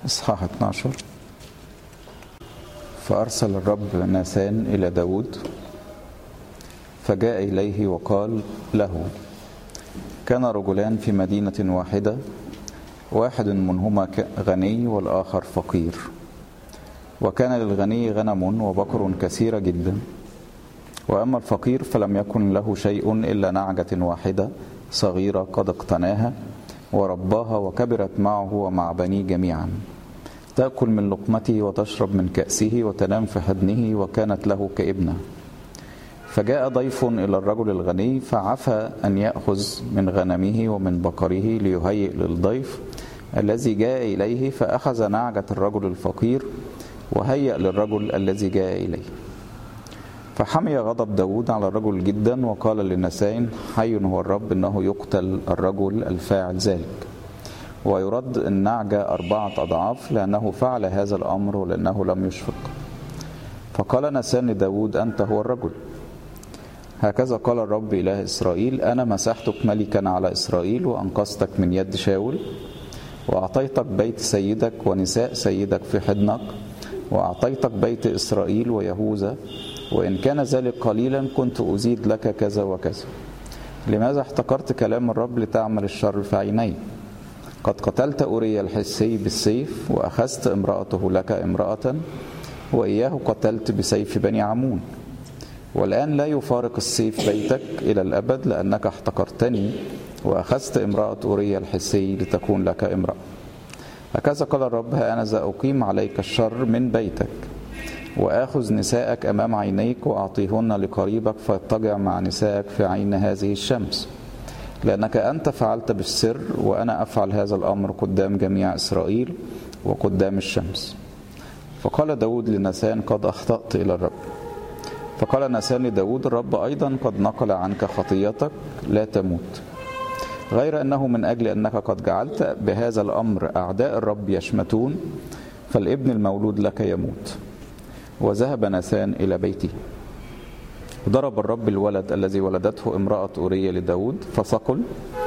إصحاح 12 فأرسل الرب ناثان إلى داود فجاء إليه وقال له كان رجلان في مدينة واحدة واحد منهما غني والآخر فقير وكان للغني غنم وبقر كثيرة جدا وأما الفقير فلم يكن له شيء إلا نعجة واحدة صغيرة قد اقتناها ورباها وكبرت معه ومع بنيه جميعا تأكل من لقمته وتشرب من كأسه وتنام في حضنه وكانت له كابنة فجاء ضيف إلى الرجل الغني فعفى أن يأخذ من غنمه ومن بقره ليهيئ للضيف الذي جاء إليه فأخذ نعجة الرجل الفقير وهيأ للرجل الذي جاء إليه فحمي غضب داود على الرجل جدا وقال لنسائن حي هو الرب إنه يقتل الرجل الفاعل ذلك ويرد النعجة أربعة أضعاف لأنه فعل هذا الأمر ولأنه لم يشفق فقال نسان لداود أنت هو الرجل هكذا قال الرب إله إسرائيل أنا مسحتك ملكا على إسرائيل وأنقذتك من يد شاول وأعطيتك بيت سيدك ونساء سيدك في حضنك وأعطيتك بيت إسرائيل ويهوذا وإن كان ذلك قليلا كنت أزيد لك كذا وكذا لماذا احتقرت كلام الرب لتعمل الشر في عيني قد قتلت أوريا الحسي بالسيف وأخذت امرأته لك امرأة وإياه قتلت بسيف بني عمون والآن لا يفارق السيف بيتك إلى الأبد لأنك احتقرتني وأخذت امرأة أوريا الحسي لتكون لك امرأة هكذا قال الرب ها أنا ذا أقيم عليك الشر من بيتك وآخذ نساءك أمام عينيك وأعطيهن لقريبك فيضطجع مع نسائك في عين هذه الشمس لأنك أنت فعلت بالسر وأنا أفعل هذا الأمر قدام جميع إسرائيل وقدام الشمس فقال داود لنسان قد أخطأت إلى الرب فقال نسان لداود الرب أيضا قد نقل عنك خطيتك لا تموت غير أنه من أجل أنك قد جعلت بهذا الأمر أعداء الرب يشمتون فالابن المولود لك يموت وذهب نسان إلى بيته ضرب الرب الولد الذي ولدته امرأة أورية لداود فثقل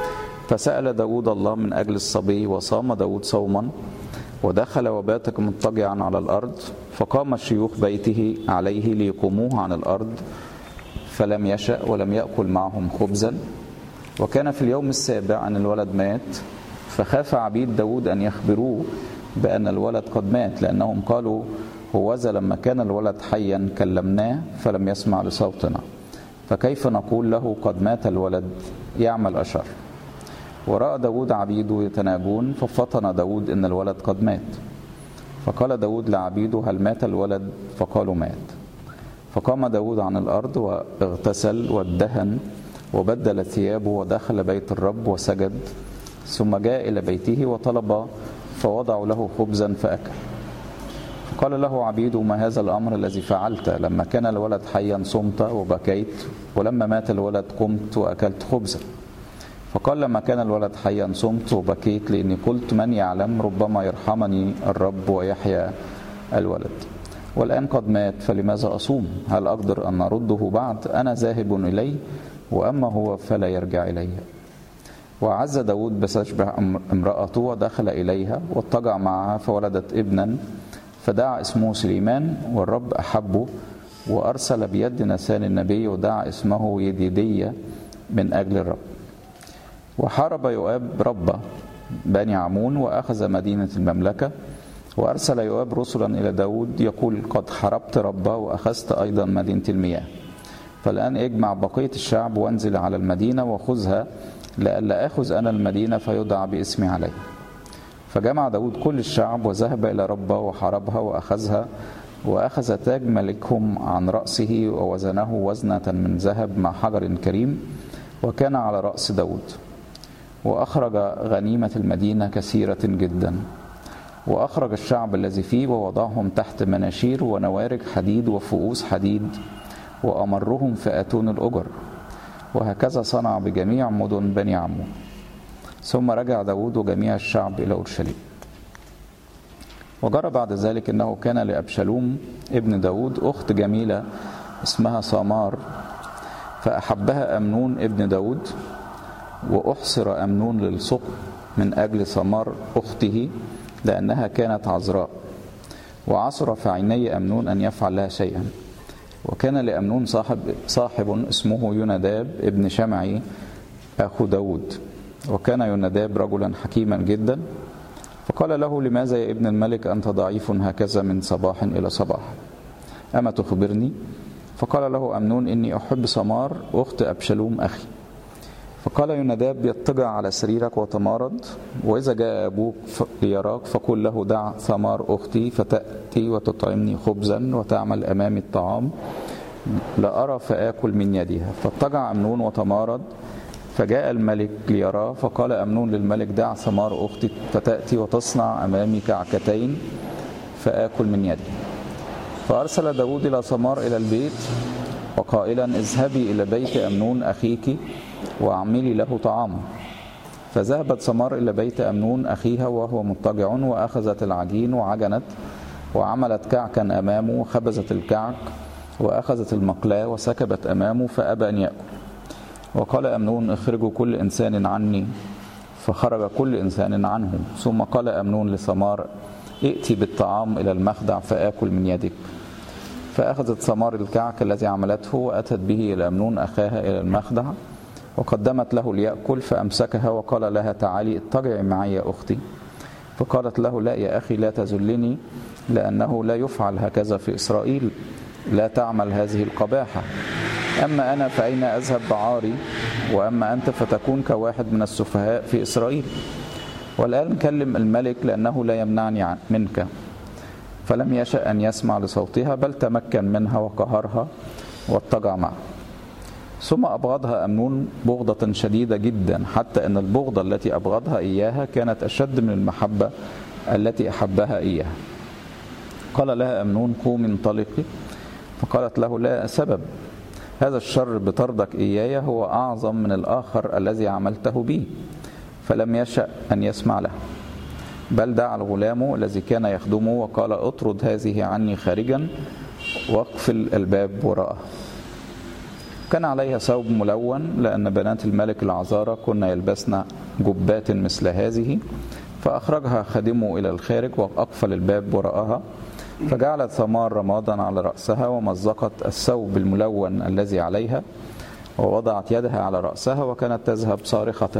فسأل داود الله من أجل الصبي وصام داود صوما ودخل وباتك مضطجعا على الأرض فقام شيوخ بيته عليه ليقوموه عن الأرض فلم يشأ ولم يأكل معهم خبزا وكان في اليوم السابع أن الولد مات فخاف عبيد داود أن يخبروه بأن الولد قد مات لأنهم قالوا هوذا لما كان الولد حيا كلمناه فلم يسمع لصوتنا فكيف نقول له قد مات الولد يعمل أشر ورأى داود عبيده يتناجون ففطن داود إن الولد قد مات فقال داود لعبيده هل مات الولد فقالوا مات فقام داود عن الأرض واغتسل وادهن وبدل ثيابه ودخل بيت الرب وسجد ثم جاء إلى بيته وطلب فوضعوا له خبزا فأكل قال له عبيده ما هذا الأمر الذي فعلت لما كان الولد حيا صمت وبكيت ولما مات الولد قمت وأكلت خبزا فقال لما كان الولد حيا صمت وبكيت لأني قلت من يعلم ربما يرحمني الرب ويحيا الولد والآن قد مات فلماذا أصوم هل أقدر أن أرده بعد أنا ذاهب إليه وأما هو فلا يرجع إلي وعز داود بسشبه امرأته ودخل إليها واضطجع معها فولدت ابنا فدعا اسمه سليمان والرب أحبه وأرسل بيد نسان النبي ودعا اسمه يديدية من أجل الرب وحارب يؤاب ربه بني عمون وأخذ مدينة المملكة وأرسل يؤاب رسلا إلى داود يقول قد حاربت ربه وأخذت أيضا مدينة المياه فالآن اجمع بقية الشعب وانزل على المدينة وخذها لئلا آخذ أنا المدينة فيدعى باسمي عليه فجمع داود كل الشعب وذهب إلى ربه وحاربها وأخذها وأخذ تاج ملكهم عن رأسه ووزنه وزنة من ذهب مع حجر كريم وكان على رأس داود وأخرج غنيمة المدينة كثيرة جدا وأخرج الشعب الذي فيه ووضعهم تحت مناشير ونوارج حديد وفؤوس حديد وأمرهم في آتون الأجر وهكذا صنع بجميع مدن بني عمون ثم رجع داود وجميع الشعب إلى أورشليم وجرى بعد ذلك أنه كان لأبشالوم ابن داود أخت جميلة اسمها سامار فأحبها أمنون ابن داود وأحصر أمنون للسقم من أجل سمار أخته لأنها كانت عذراء وعصر في عيني أمنون أن يفعل لها شيئا وكان لأمنون صاحب, صاحب اسمه يوناداب ابن شمعي أخو داود وكان يوناداب رجلا حكيما جدا فقال له لماذا يا ابن الملك أنت ضعيف هكذا من صباح إلى صباح أما تخبرني فقال له أمنون إني أحب سمار أخت أبشلوم أخي فقال يوناداب يضطجع على سريرك وتمارض وإذا جاء أبوك ليراك فقل له دع ثمار أختي فتأتي وتطعمني خبزا وتعمل أمامي الطعام لأرى فآكل من يدها فاضطجع أمنون وتمارض فجاء الملك ليراه فقال أمنون للملك دع ثمار أختي فتأتي وتصنع أمامي كعكتين فآكل من يدي فأرسل داود إلى ثمار إلى البيت وقائلا اذهبي إلى بيت أمنون أخيك واعملي له طعاما فذهبت ثمار إلى بيت أمنون أخيها وهو مضطجع وأخذت العجين وعجنت وعملت كعكا أمامه وخبزت الكعك وأخذت المقلاة وسكبت أمامه فأبى أن يأكل وقال أمنون اخرجوا كل إنسان عني فخرج كل إنسان عنه ثم قال أمنون لثمار ائتي بالطعام إلى المخدع فآكل من يدك فأخذت ثمار الكعك الذي عملته وأتت به إلى أمنون أخاها إلى المخدع وقدمت له ليأكل فأمسكها وقال لها تعالي اضطجعي معي يا أختي فقالت له لا يا أخي لا تذلني لأنه لا يفعل هكذا في إسرائيل لا تعمل هذه القباحة أما أنا فأين أذهب بعاري وأما أنت فتكون كواحد من السفهاء في إسرائيل والآن كلم الملك لأنه لا يمنعني منك فلم يشأ أن يسمع لصوتها بل تمكن منها وقهرها واضطجع معها ثم أبغضها أمنون بغضة شديدة جدا حتى أن البغضة التي أبغضها إياها كانت أشد من المحبة التي أحبها إياها قال لها أمنون قومي انطلقي فقالت له لا سبب هذا الشر بطردك إياي هو أعظم من الآخر الذي عملته بي فلم يشأ أن يسمع له بل دعا الغلام الذي كان يخدمه وقال اطرد هذه عني خارجا واقفل الباب وراءه كان عليها ثوب ملون لأن بنات الملك العذارى كن يلبسن جبات مثل هذه فأخرجها خادمه إلى الخارج وأقفل الباب وراءها فجعلت ثمار رمادا على رأسها ومزقت الثوب الملون الذي عليها ووضعت يدها على رأسها وكانت تذهب صارخة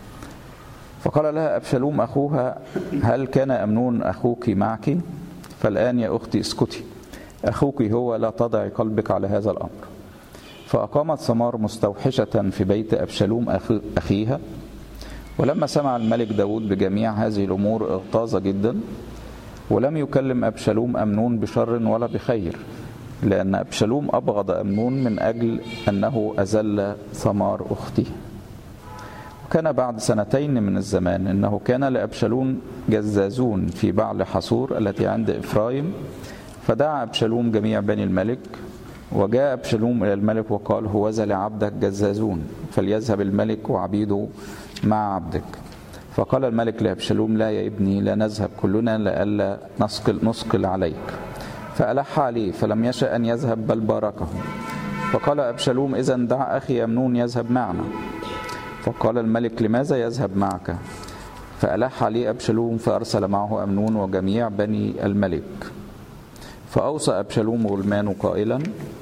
فقال لها أبشلوم أخوها هل كان أمنون أخوك معك فالآن يا أختي اسكتي أخوك هو لا تضعي قلبك على هذا الأمر فأقامت ثمار مستوحشة في بيت أبشلوم أخيها ولما سمع الملك داود بجميع هذه الأمور اغتاظ جدا ولم يكلم أبشلوم أمنون بشر ولا بخير لأن أبشلوم أبغض أمنون من أجل أنه أزل ثمار أخته وكان بعد سنتين من الزمان انه كان لابشالوم جزازون في بعل حصور التي عند افرايم فدعا ابشالوم جميع بني الملك وجاء ابشالوم الى الملك وقال هوذا لعبدك جزازون فليذهب الملك وعبيده مع عبدك فقال الملك لابشالوم لا يا ابني لا نذهب كلنا لئلا نثقل نثقل عليك فألح عليه فلم يشأ أن يذهب بل باركه فقال أبشالوم إذا دع أخي أمنون يذهب معنا فقال الملك لماذا يذهب معك فألح عليه أبشلوم فأرسل معه أمنون وجميع بني الملك فأوصى أبشلوم غلمان قائلا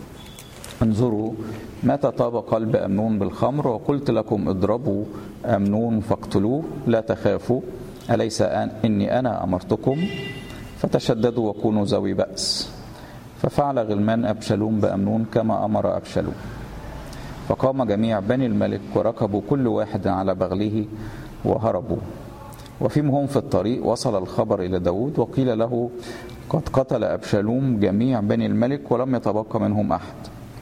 انظروا متى طاب قلب أمنون بالخمر وقلت لكم اضربوا أمنون فاقتلوه لا تخافوا أليس إني أنا أمرتكم فتشددوا وكونوا ذوي بأس ففعل غلمان أبشلوم بأمنون كما أمر أبشلوم فقام جميع بني الملك وركبوا كل واحد على بغله وهربوا وفيما هم في الطريق وصل الخبر إلى داود وقيل له قد قتل أبشالوم جميع بني الملك ولم يتبقى منهم أحد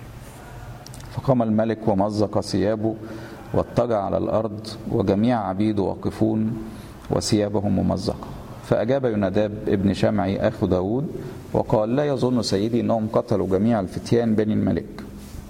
فقام الملك ومزق ثيابه واضطجع على الأرض وجميع عبيده واقفون وثيابهم ممزقة فأجاب يوناداب ابن شمعي أخو داود وقال لا يظن سيدي أنهم قتلوا جميع الفتيان بني الملك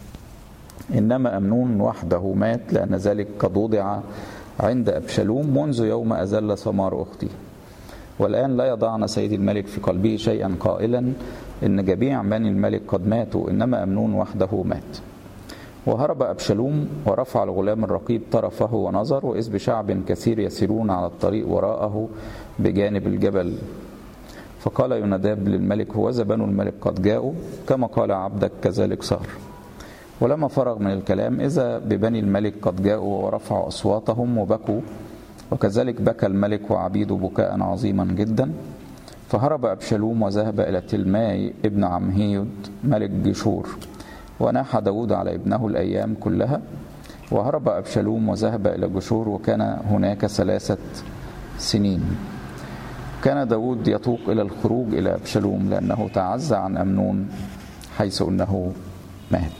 إنما أمنون وحده مات لأن ذلك قد وضع عند أبشلوم منذ يوم أزل ثمار أختي والآن لا يضعن سيد الملك في قلبه شيئا قائلا إن جميع بني الملك قد ماتوا إنما أمنون وحده مات وهرب أبشلوم ورفع الغلام الرقيب طرفه ونظر وإذ بشعب كثير يسيرون على الطريق وراءه بجانب الجبل فقال يوناداب للملك هوذا بنو الملك قد جاءوا كما قال عبدك كذلك صار ولما فرغ من الكلام إذا ببني الملك قد جاءوا ورفعوا أصواتهم وبكوا وكذلك بكى الملك وعبيده بكاء عظيما جدا فهرب أبشلوم وذهب إلى تلماي ابن عمهيد ملك جشور وناح داود على ابنه الأيام كلها وهرب أبشلوم وذهب إلى جشور وكان هناك ثلاثة سنين كان داود يطوق إلى الخروج إلى أبشلوم لأنه تعزى عن أمنون حيث أنه مات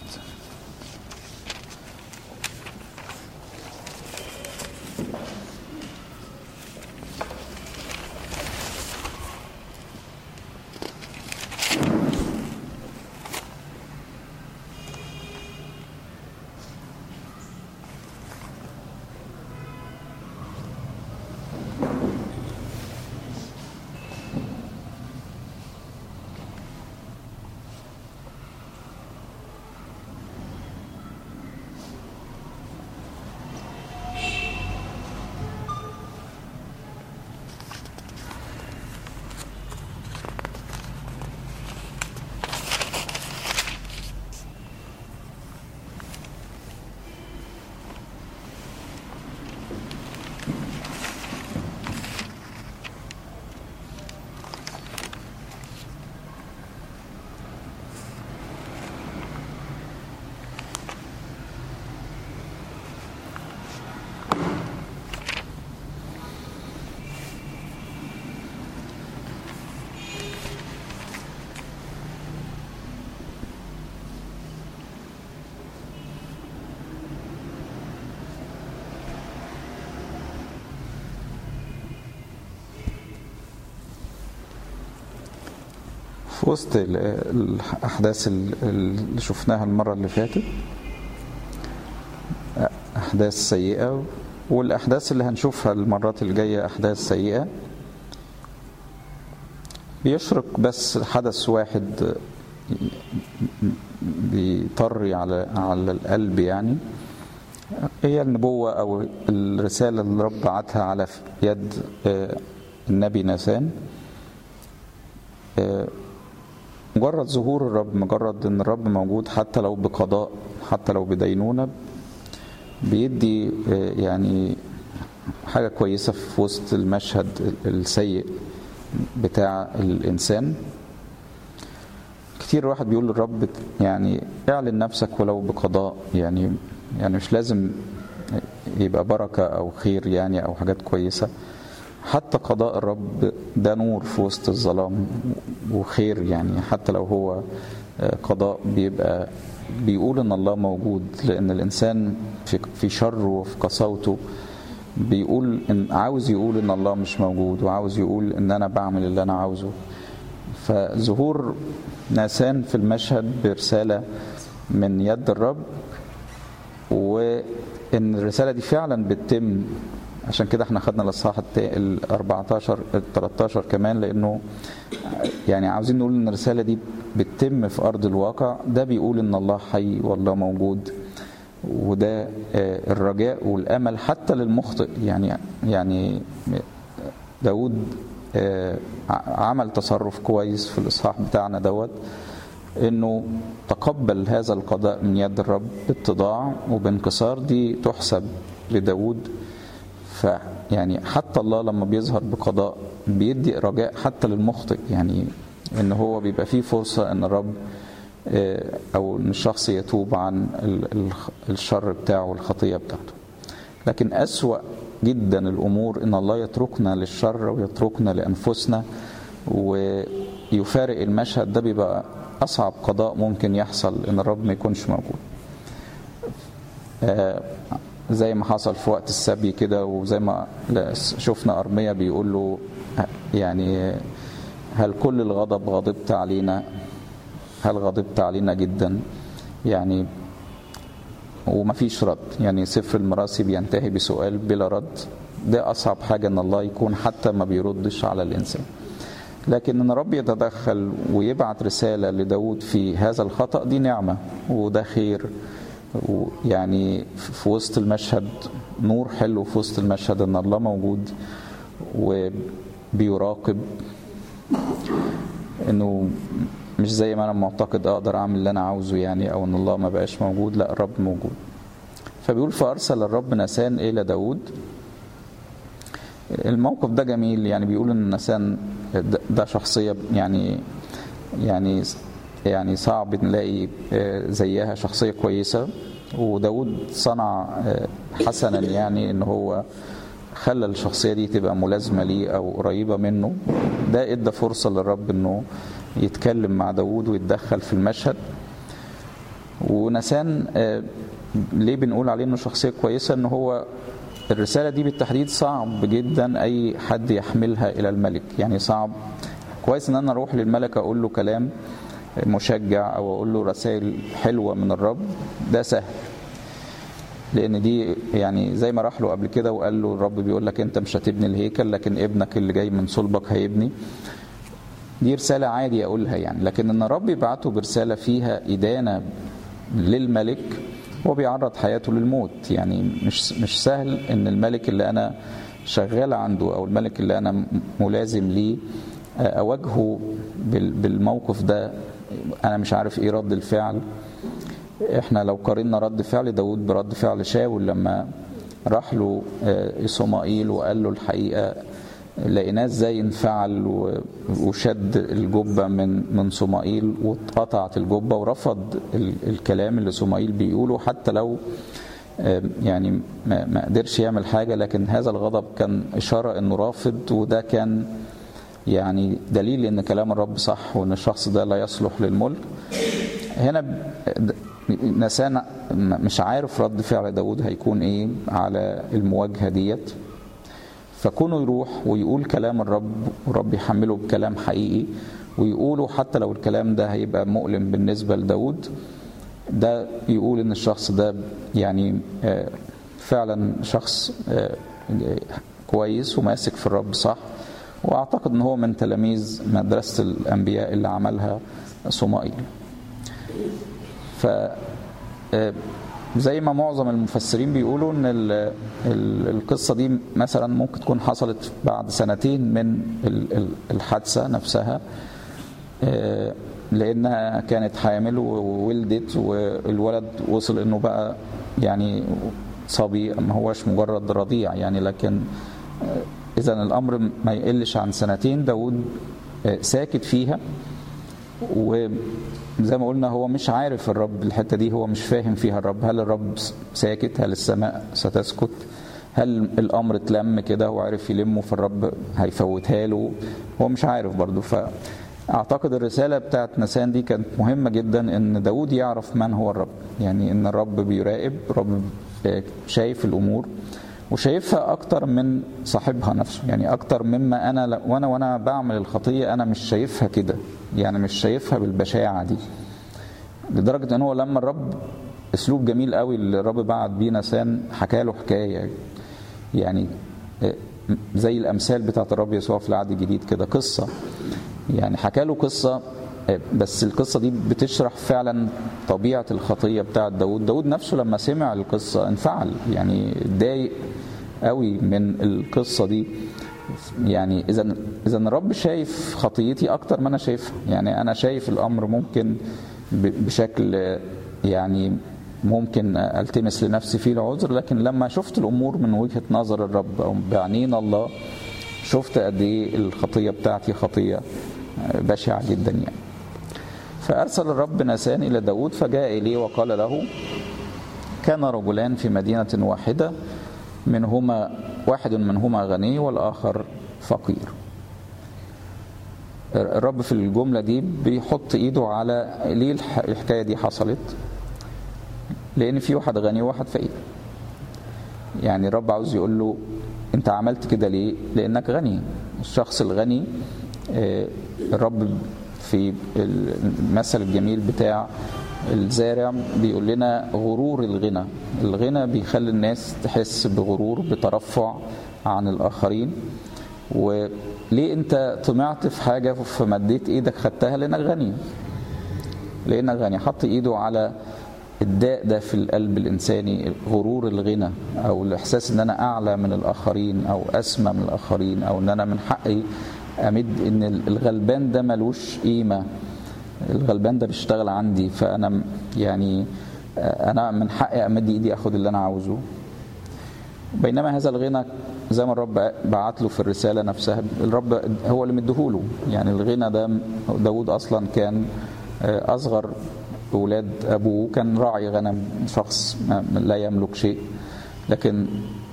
في وسط ال- الأحداث ال- اللي شفناها المرة اللي فاتت أحداث سيئة والأحداث اللي هنشوفها المرات الجاية أحداث سيئة بيشرق بس حدث واحد بيطري على على القلب يعني هي النبوة أو الرسالة اللي رب بعتها على يد آه، النبي ناثان آه، مجرد ظهور الرب مجرد ان الرب موجود حتى لو بقضاء حتى لو بدينونة بيدي آه، يعني حاجة كويسة في وسط المشهد السيء بتاع الإنسان كتير واحد بيقول للرب يعني اعلن نفسك ولو بقضاء يعني يعني مش لازم يبقى بركة أو خير يعني أو حاجات كويسة حتى قضاء الرب ده نور في وسط الظلام وخير يعني حتى لو هو قضاء بيبقى بيقول ان الله موجود لان الانسان في في شره وفي قساوته بيقول ان عاوز يقول ان الله مش موجود وعاوز يقول ان انا بعمل اللي انا عاوزه فظهور ناسان في المشهد برساله من يد الرب وان الرساله دي فعلا بتتم عشان كده احنا خدنا الاصحاح ال 14 ال 13 كمان لانه يعني عاوزين نقول ان الرساله دي بتتم في ارض الواقع ده بيقول ان الله حي والله موجود وده الرجاء والامل حتى للمخطئ يعني يعني داود عمل تصرف كويس في الاصحاح بتاعنا دوت انه تقبل هذا القضاء من يد الرب باتضاع وبانكسار دي تحسب لداود فيعني حتى الله لما بيظهر بقضاء بيدي رجاء حتى للمخطئ يعني ان هو بيبقى فيه فرصه ان الرب او ان الشخص يتوب عن الشر بتاعه والخطيه بتاعته لكن اسوا جدا الامور ان الله يتركنا للشر ويتركنا لانفسنا ويفارق المشهد ده بيبقى اصعب قضاء ممكن يحصل ان الرب ما يكونش موجود زي ما حصل في وقت السبي كده وزي ما شفنا ارميا بيقول له يعني هل كل الغضب غضبت علينا هل غضبت علينا جدا يعني وما فيش رد يعني سفر المراسي بينتهي بسؤال بلا رد ده اصعب حاجه ان الله يكون حتى ما بيردش على الانسان لكن ان رب يتدخل ويبعت رساله لداود في هذا الخطا دي نعمه وده خير ويعني في وسط المشهد نور حلو في وسط المشهد ان الله موجود وبيراقب انه مش زي ما انا معتقد اقدر اعمل اللي انا عاوزه يعني او ان الله ما بقاش موجود لا الرب موجود فبيقول فارسل الرب نسان الى داود الموقف ده جميل يعني بيقول ان نسان ده شخصيه يعني يعني يعني صعب نلاقي زيها شخصيه كويسه وداود صنع حسنا يعني ان هو خلى الشخصيه دي تبقى ملازمه ليه او قريبه منه ده ادى فرصه للرب انه يتكلم مع داود ويتدخل في المشهد ونسان ليه بنقول عليه انه شخصيه كويسه ان هو الرساله دي بالتحديد صعب جدا اي حد يحملها الى الملك يعني صعب كويس ان انا اروح للملك اقول له كلام مشجع او اقول له رسائل حلوه من الرب ده سهل لان دي يعني زي ما راح له قبل كده وقال له الرب بيقول لك انت مش هتبني الهيكل لكن ابنك اللي جاي من صلبك هيبني دي رساله عادي اقولها يعني لكن ان الرب يبعته برساله فيها ادانه للملك هو بيعرض حياته للموت يعني مش مش سهل ان الملك اللي انا شغال عنده او الملك اللي انا ملازم ليه اواجهه بالموقف ده انا مش عارف ايه رد الفعل احنا لو قارنا رد فعل داود برد فعل شاول لما راح له صمائيل وقال له الحقيقه لقيناه ازاي انفعل وشد الجبه من من صمائيل واتقطعت الجبه ورفض الكلام اللي صمائيل بيقوله حتى لو يعني ما قدرش يعمل حاجه لكن هذا الغضب كان اشاره انه رافض وده كان يعني دليل ان كلام الرب صح وان الشخص ده لا يصلح للملك هنا نسان مش عارف رد فعل داود هيكون ايه على المواجهه ديت فكونه يروح ويقول كلام الرب والرب يحمله بكلام حقيقي ويقوله حتى لو الكلام ده هيبقى مؤلم بالنسبه لداود ده يقول ان الشخص ده يعني فعلا شخص كويس وماسك في الرب صح واعتقد ان هو من تلاميذ مدرسه الانبياء اللي عملها صمائيل ف زي ما معظم المفسرين بيقولوا ان القصه دي مثلا ممكن تكون حصلت بعد سنتين من الحادثه نفسها لانها كانت حامل وولدت والولد وصل انه بقى يعني صبي ما هوش مجرد رضيع يعني لكن اذا الامر ما يقلش عن سنتين داود ساكت فيها وزي ما قلنا هو مش عارف الرب الحته دي هو مش فاهم فيها الرب هل الرب ساكت هل السماء ستسكت هل الامر اتلم كده وعرف يلمه فالرب هيفوتها له هو مش عارف برضه فاعتقد الرساله بتاعت نسان دي كانت مهمه جدا ان داود يعرف من هو الرب يعني ان الرب بيراقب الرب شايف الامور وشايفها اكتر من صاحبها نفسه يعني اكتر مما انا وانا وانا بعمل الخطيه انا مش شايفها كده يعني مش شايفها بالبشاعه دي لدرجه ان هو لما الرب اسلوب جميل قوي اللي الرب بعت بيه نسان حكى له حكايه يعني زي الامثال بتاعت الرب يسوع في العهد الجديد كده قصه يعني حكى له قصه بس القصه دي بتشرح فعلا طبيعه الخطيه بتاعت داود داود نفسه لما سمع القصه انفعل يعني اتضايق قوي من القصه دي يعني اذا اذا الرب شايف خطيتي اكتر ما انا شايفها يعني انا شايف الامر ممكن بشكل يعني ممكن التمس لنفسي فيه العذر لكن لما شفت الامور من وجهه نظر الرب او بعينين الله شفت قد ايه الخطيه بتاعتي خطيه بشعه جدا يعني فارسل الرب نسان الى داود فجاء اليه وقال له كان رجلان في مدينه واحده منهما واحد منهما غني والاخر فقير الرب في الجملة دي بيحط ايده على ليه الحكاية دي حصلت لان في واحد غني وواحد فقير يعني الرب عاوز يقول له انت عملت كده ليه لانك غني الشخص الغني الرب في المثل الجميل بتاع الزارع بيقول لنا غرور الغنى الغنى بيخلي الناس تحس بغرور بترفع عن الآخرين وليه انت طمعت في حاجة فمديت ايدك خدتها لانك غني لانك غني حط ايده على الداء ده في القلب الإنساني غرور الغنى أو الإحساس إن أنا أعلى من الآخرين أو أسمى من الآخرين أو إن أنا من حقي أمد إن الغلبان ده ملوش قيمة الغلبان ده بيشتغل عندي فأنا يعني أنا من حقي أمد إيدي أخد اللي أنا عاوزه بينما هذا الغنى زي ما الرب بعت له في الرسالة نفسها الرب هو اللي مديهوله يعني الغنى ده داود أصلا كان أصغر أولاد أبوه كان راعي غنم شخص لا يملك شيء لكن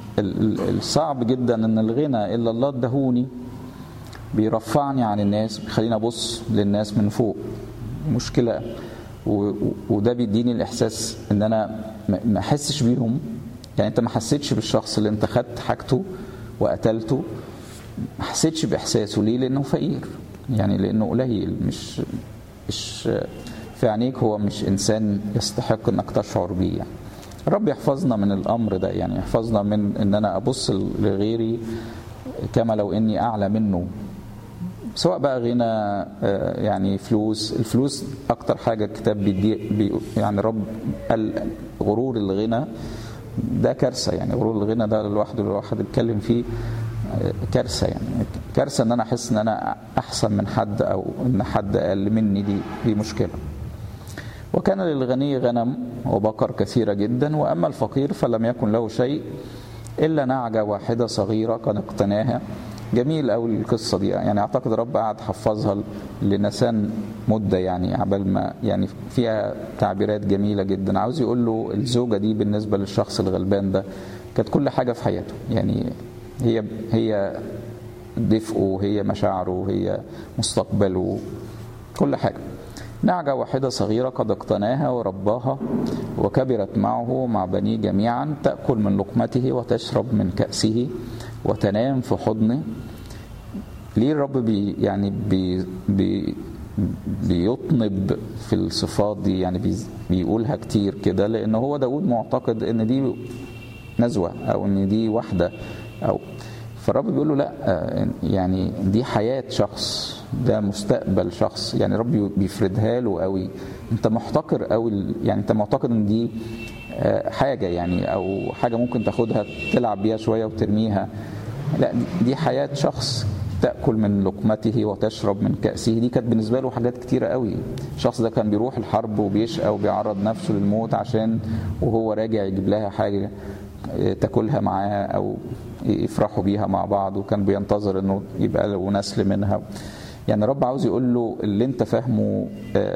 الصعب جدا أن الغنى إلا الله ادهوني بيرفعني عن الناس بيخليني أبص للناس من فوق مشكلة وده بيديني الإحساس إن أنا ما أحسش بيهم يعني أنت ما حسيتش بالشخص اللي أنت خدت حاجته وقتلته ما حسيتش بإحساسه ليه؟ لأنه فقير يعني لأنه قليل مش مش في عينيك هو مش انسان يستحق انك تشعر بيه يعني. رب يحفظنا من الامر ده يعني يحفظنا من ان انا ابص لغيري كما لو اني اعلى منه سواء بقى غنى يعني فلوس الفلوس اكتر حاجه الكتاب بيدي بي يعني رب قال غرور الغنى ده كارثه يعني غرور الغنى ده لوحده الواحد يتكلم فيه كارثه يعني كارثه ان انا احس ان انا احسن من حد او ان حد اقل مني دي دي مشكله وكان للغني غنم وبقر كثيره جدا واما الفقير فلم يكن له شيء الا نعجه واحده صغيره قد اقتناها جميل قوي القصه دي يعني اعتقد رب قعد حفظها لنسان مده يعني عبال ما يعني فيها تعبيرات جميله جدا عاوز يقول له الزوجه دي بالنسبه للشخص الغلبان ده كانت كل حاجه في حياته يعني هي هي دفئه هي مشاعره هي مستقبله كل حاجه نعجة واحدة صغيرة قد اقتناها ورباها وكبرت معه ومع بنيه جميعا تأكل من لقمته وتشرب من كأسه وتنام في حضنه ليه الرب بي يعني بي بي بيطنب في الصفات دي يعني بي بيقولها كتير كده لأن هو داود معتقد إن دي نزوة أو إن دي واحدة أو فالرب بيقول له لا يعني دي حياة شخص ده مستقبل شخص يعني رب بيفردها له قوي انت محتقر قوي يعني انت معتقد ان دي حاجة يعني او حاجة ممكن تاخدها تلعب بيها شوية وترميها لا دي حياة شخص تأكل من لقمته وتشرب من كأسه دي كانت بالنسبة له حاجات كتيرة قوي الشخص ده كان بيروح الحرب وبيشقى وبيعرض نفسه للموت عشان وهو راجع يجيب لها حاجة تاكلها معاه او يفرحوا بيها مع بعض وكان بينتظر انه يبقى له نسل منها يعني رب عاوز يقول له اللي انت فاهمه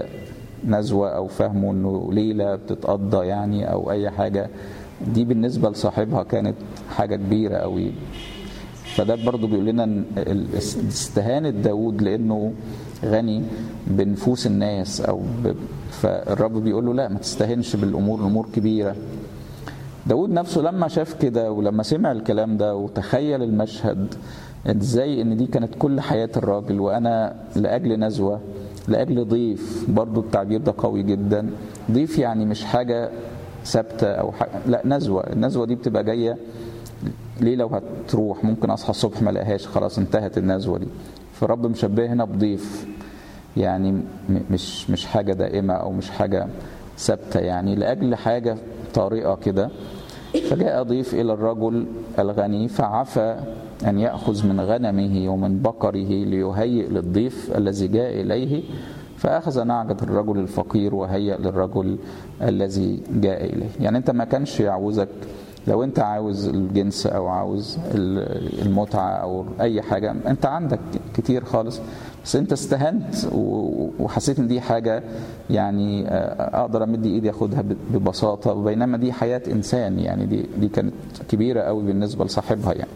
نزوة او فاهمه انه ليلة بتتقضى يعني او اي حاجة دي بالنسبة لصاحبها كانت حاجة كبيرة قوي فده برضو بيقول لنا استهانة داود لانه غني بنفوس الناس او ب... فالرب بيقول له لا ما تستهنش بالامور الامور كبيره داود نفسه لما شاف كده ولما سمع الكلام ده وتخيل المشهد ازاي ان دي كانت كل حياة الراجل وانا لاجل نزوة لاجل ضيف برضو التعبير ده قوي جدا ضيف يعني مش حاجة ثابتة او حاجة لا نزوة النزوة دي بتبقى جاية ليلة وهتروح ممكن اصحى الصبح ما الاقيهاش خلاص انتهت النزوة دي فالرب مشبه هنا بضيف يعني مش مش حاجة دائمة او مش حاجة ثابتة يعني لاجل حاجة طارئة كده فجاء ضيف إلى الرجل الغني فعفى أن يأخذ من غنمه ومن بقره ليهيئ للضيف الذي جاء إليه فأخذ نعجة الرجل الفقير وهيأ للرجل الذي جاء إليه يعني أنت ما كانش يعوزك لو أنت عاوز الجنس أو عاوز المتعة أو أي حاجة أنت عندك كتير خالص بس انت استهنت وحسيت ان دي حاجه يعني اقدر امد ايدي اخدها ببساطه بينما دي حياه انسان يعني دي دي كانت كبيره قوي بالنسبه لصاحبها يعني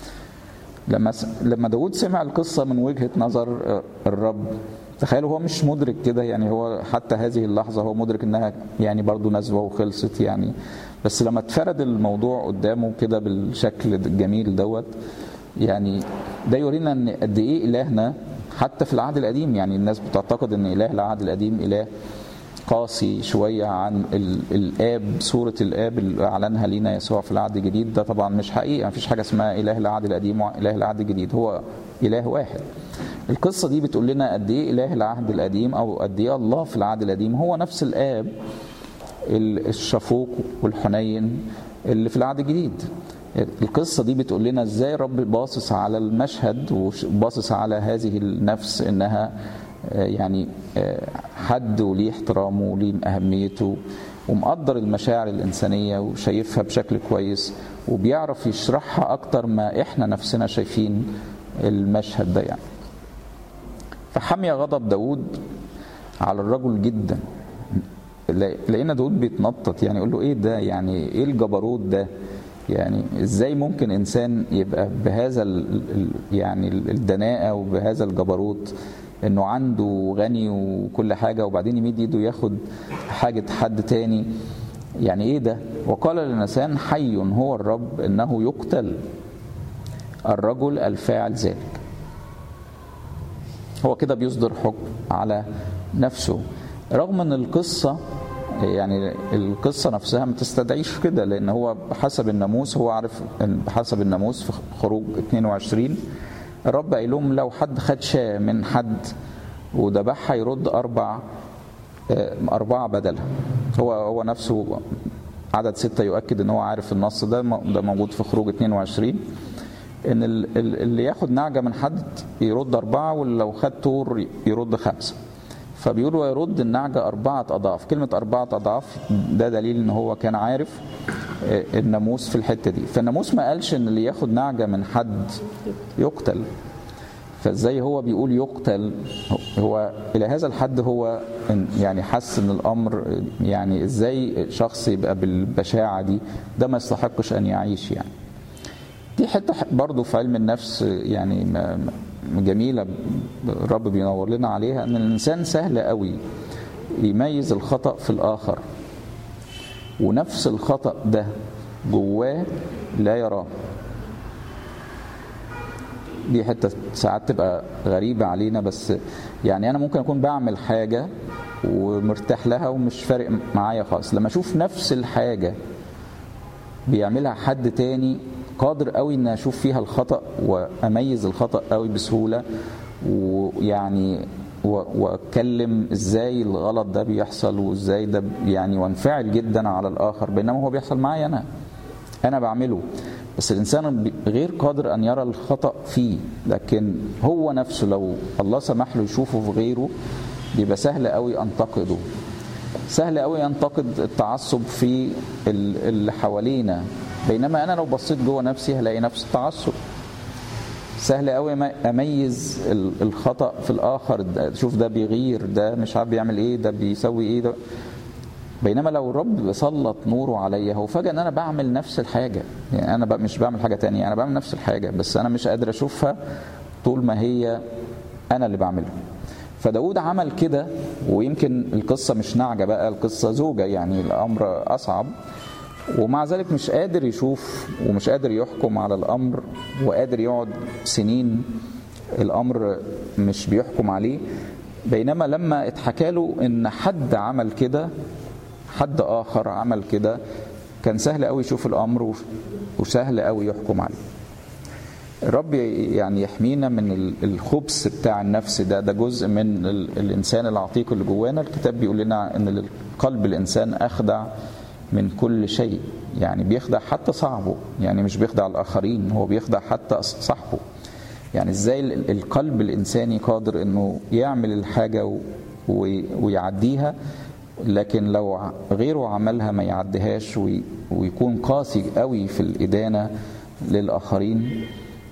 لما لما داود سمع القصه من وجهه نظر الرب تخيلوا هو مش مدرك كده يعني هو حتى هذه اللحظه هو مدرك انها يعني برضه نزوه وخلصت يعني بس لما اتفرد الموضوع قدامه كده بالشكل الجميل دوت يعني ده يورينا ان قد ايه الهنا حتى في العهد القديم يعني الناس بتعتقد ان اله العهد القديم اله قاسي شوية عن الآب صورة الآب اللي أعلنها لينا يسوع في العهد الجديد ده طبعا مش حقيقة مفيش حاجة اسمها إله العهد القديم وإله العهد الجديد هو إله واحد القصة دي بتقول لنا قد إيه إله العهد القديم أو قد إيه الله في العهد القديم هو نفس الآب الشفوق والحنين اللي في العهد الجديد القصة دي بتقول لنا ازاي رب باصص على المشهد وباصص على هذه النفس انها يعني حد وليه احترامه وليه أهميته ومقدر المشاعر الإنسانية وشايفها بشكل كويس وبيعرف يشرحها أكتر ما إحنا نفسنا شايفين المشهد ده يعني فحمي غضب داود على الرجل جدا لقينا داود بيتنطط يعني يقول له ايه ده يعني ايه الجبروت ده يعني ازاي ممكن انسان يبقى بهذا ال يعني الدناءه وبهذا الجبروت انه عنده غني وكل حاجه وبعدين يمد ايده ياخد حاجه حد تاني يعني ايه ده وقال لنسان حي هو الرب انه يقتل الرجل الفاعل ذلك هو كده بيصدر حكم على نفسه رغم ان القصه يعني القصة نفسها ما تستدعيش كده لأن هو بحسب الناموس هو عارف بحسب الناموس في خروج 22 الرب قايل لهم لو حد خد شاة من حد وذبحها يرد أربع أربعة بدلها هو هو نفسه عدد ستة يؤكد ان هو عارف النص ده ده موجود في خروج 22 ان اللي ياخد نعجة من حد يرد أربعة ولو خد طور يرد خمسة فبيقول ويرد النعجة أربعة أضعاف كلمة أربعة أضعاف ده دليل إن هو كان عارف الناموس في الحتة دي فالناموس ما قالش إن اللي ياخد نعجة من حد يقتل فازاي هو بيقول يقتل هو الى هذا الحد هو يعني حس ان الامر يعني ازاي شخص يبقى بالبشاعه دي ده ما يستحقش ان يعيش يعني دي حته برضه في علم النفس يعني جميله الرب بينور لنا عليها ان الانسان سهل قوي يميز الخطا في الاخر ونفس الخطا ده جواه لا يراه دي حته ساعات تبقى غريبه علينا بس يعني انا ممكن اكون بعمل حاجه ومرتاح لها ومش فارق معايا خالص لما اشوف نفس الحاجه بيعملها حد تاني قادر قوي ان اشوف فيها الخطا واميز الخطا قوي بسهوله ويعني واتكلم ازاي الغلط ده بيحصل وازاي ده يعني وانفعل جدا على الاخر بينما هو بيحصل معايا انا انا بعمله بس الانسان غير قادر ان يرى الخطا فيه لكن هو نفسه لو الله سمح له يشوفه في غيره بيبقى سهل قوي انتقده سهل قوي ينتقد التعصب في اللي حوالينا بينما انا لو بصيت جوه نفسي هلاقي نفس التعصب سهل قوي اميز الخطا في الاخر شوف ده بيغير ده مش عارف بيعمل ايه ده بيسوي ايه ده بينما لو الرب سلط نوره عليا هو فجأة ان انا بعمل نفس الحاجة يعني انا مش بعمل حاجة تانية انا بعمل نفس الحاجة بس انا مش قادر اشوفها طول ما هي انا اللي بعملها فداود عمل كده ويمكن القصة مش نعجة بقى القصة زوجة يعني الامر اصعب ومع ذلك مش قادر يشوف ومش قادر يحكم على الامر وقادر يقعد سنين الامر مش بيحكم عليه بينما لما اتحكى له ان حد عمل كده حد اخر عمل كده كان سهل قوي يشوف الامر وسهل قوي يحكم عليه الرب يعني يحمينا من الخبث بتاع النفس ده ده جزء من الانسان العتيق اللي جوانا الكتاب بيقول لنا ان قلب الانسان اخدع من كل شيء يعني بيخدع حتى صاحبه يعني مش بيخدع الاخرين هو بيخدع حتى صاحبه يعني ازاي القلب الانساني قادر انه يعمل الحاجه ويعديها لكن لو غيره عملها ما يعديهاش ويكون قاسي قوي في الإدانة للآخرين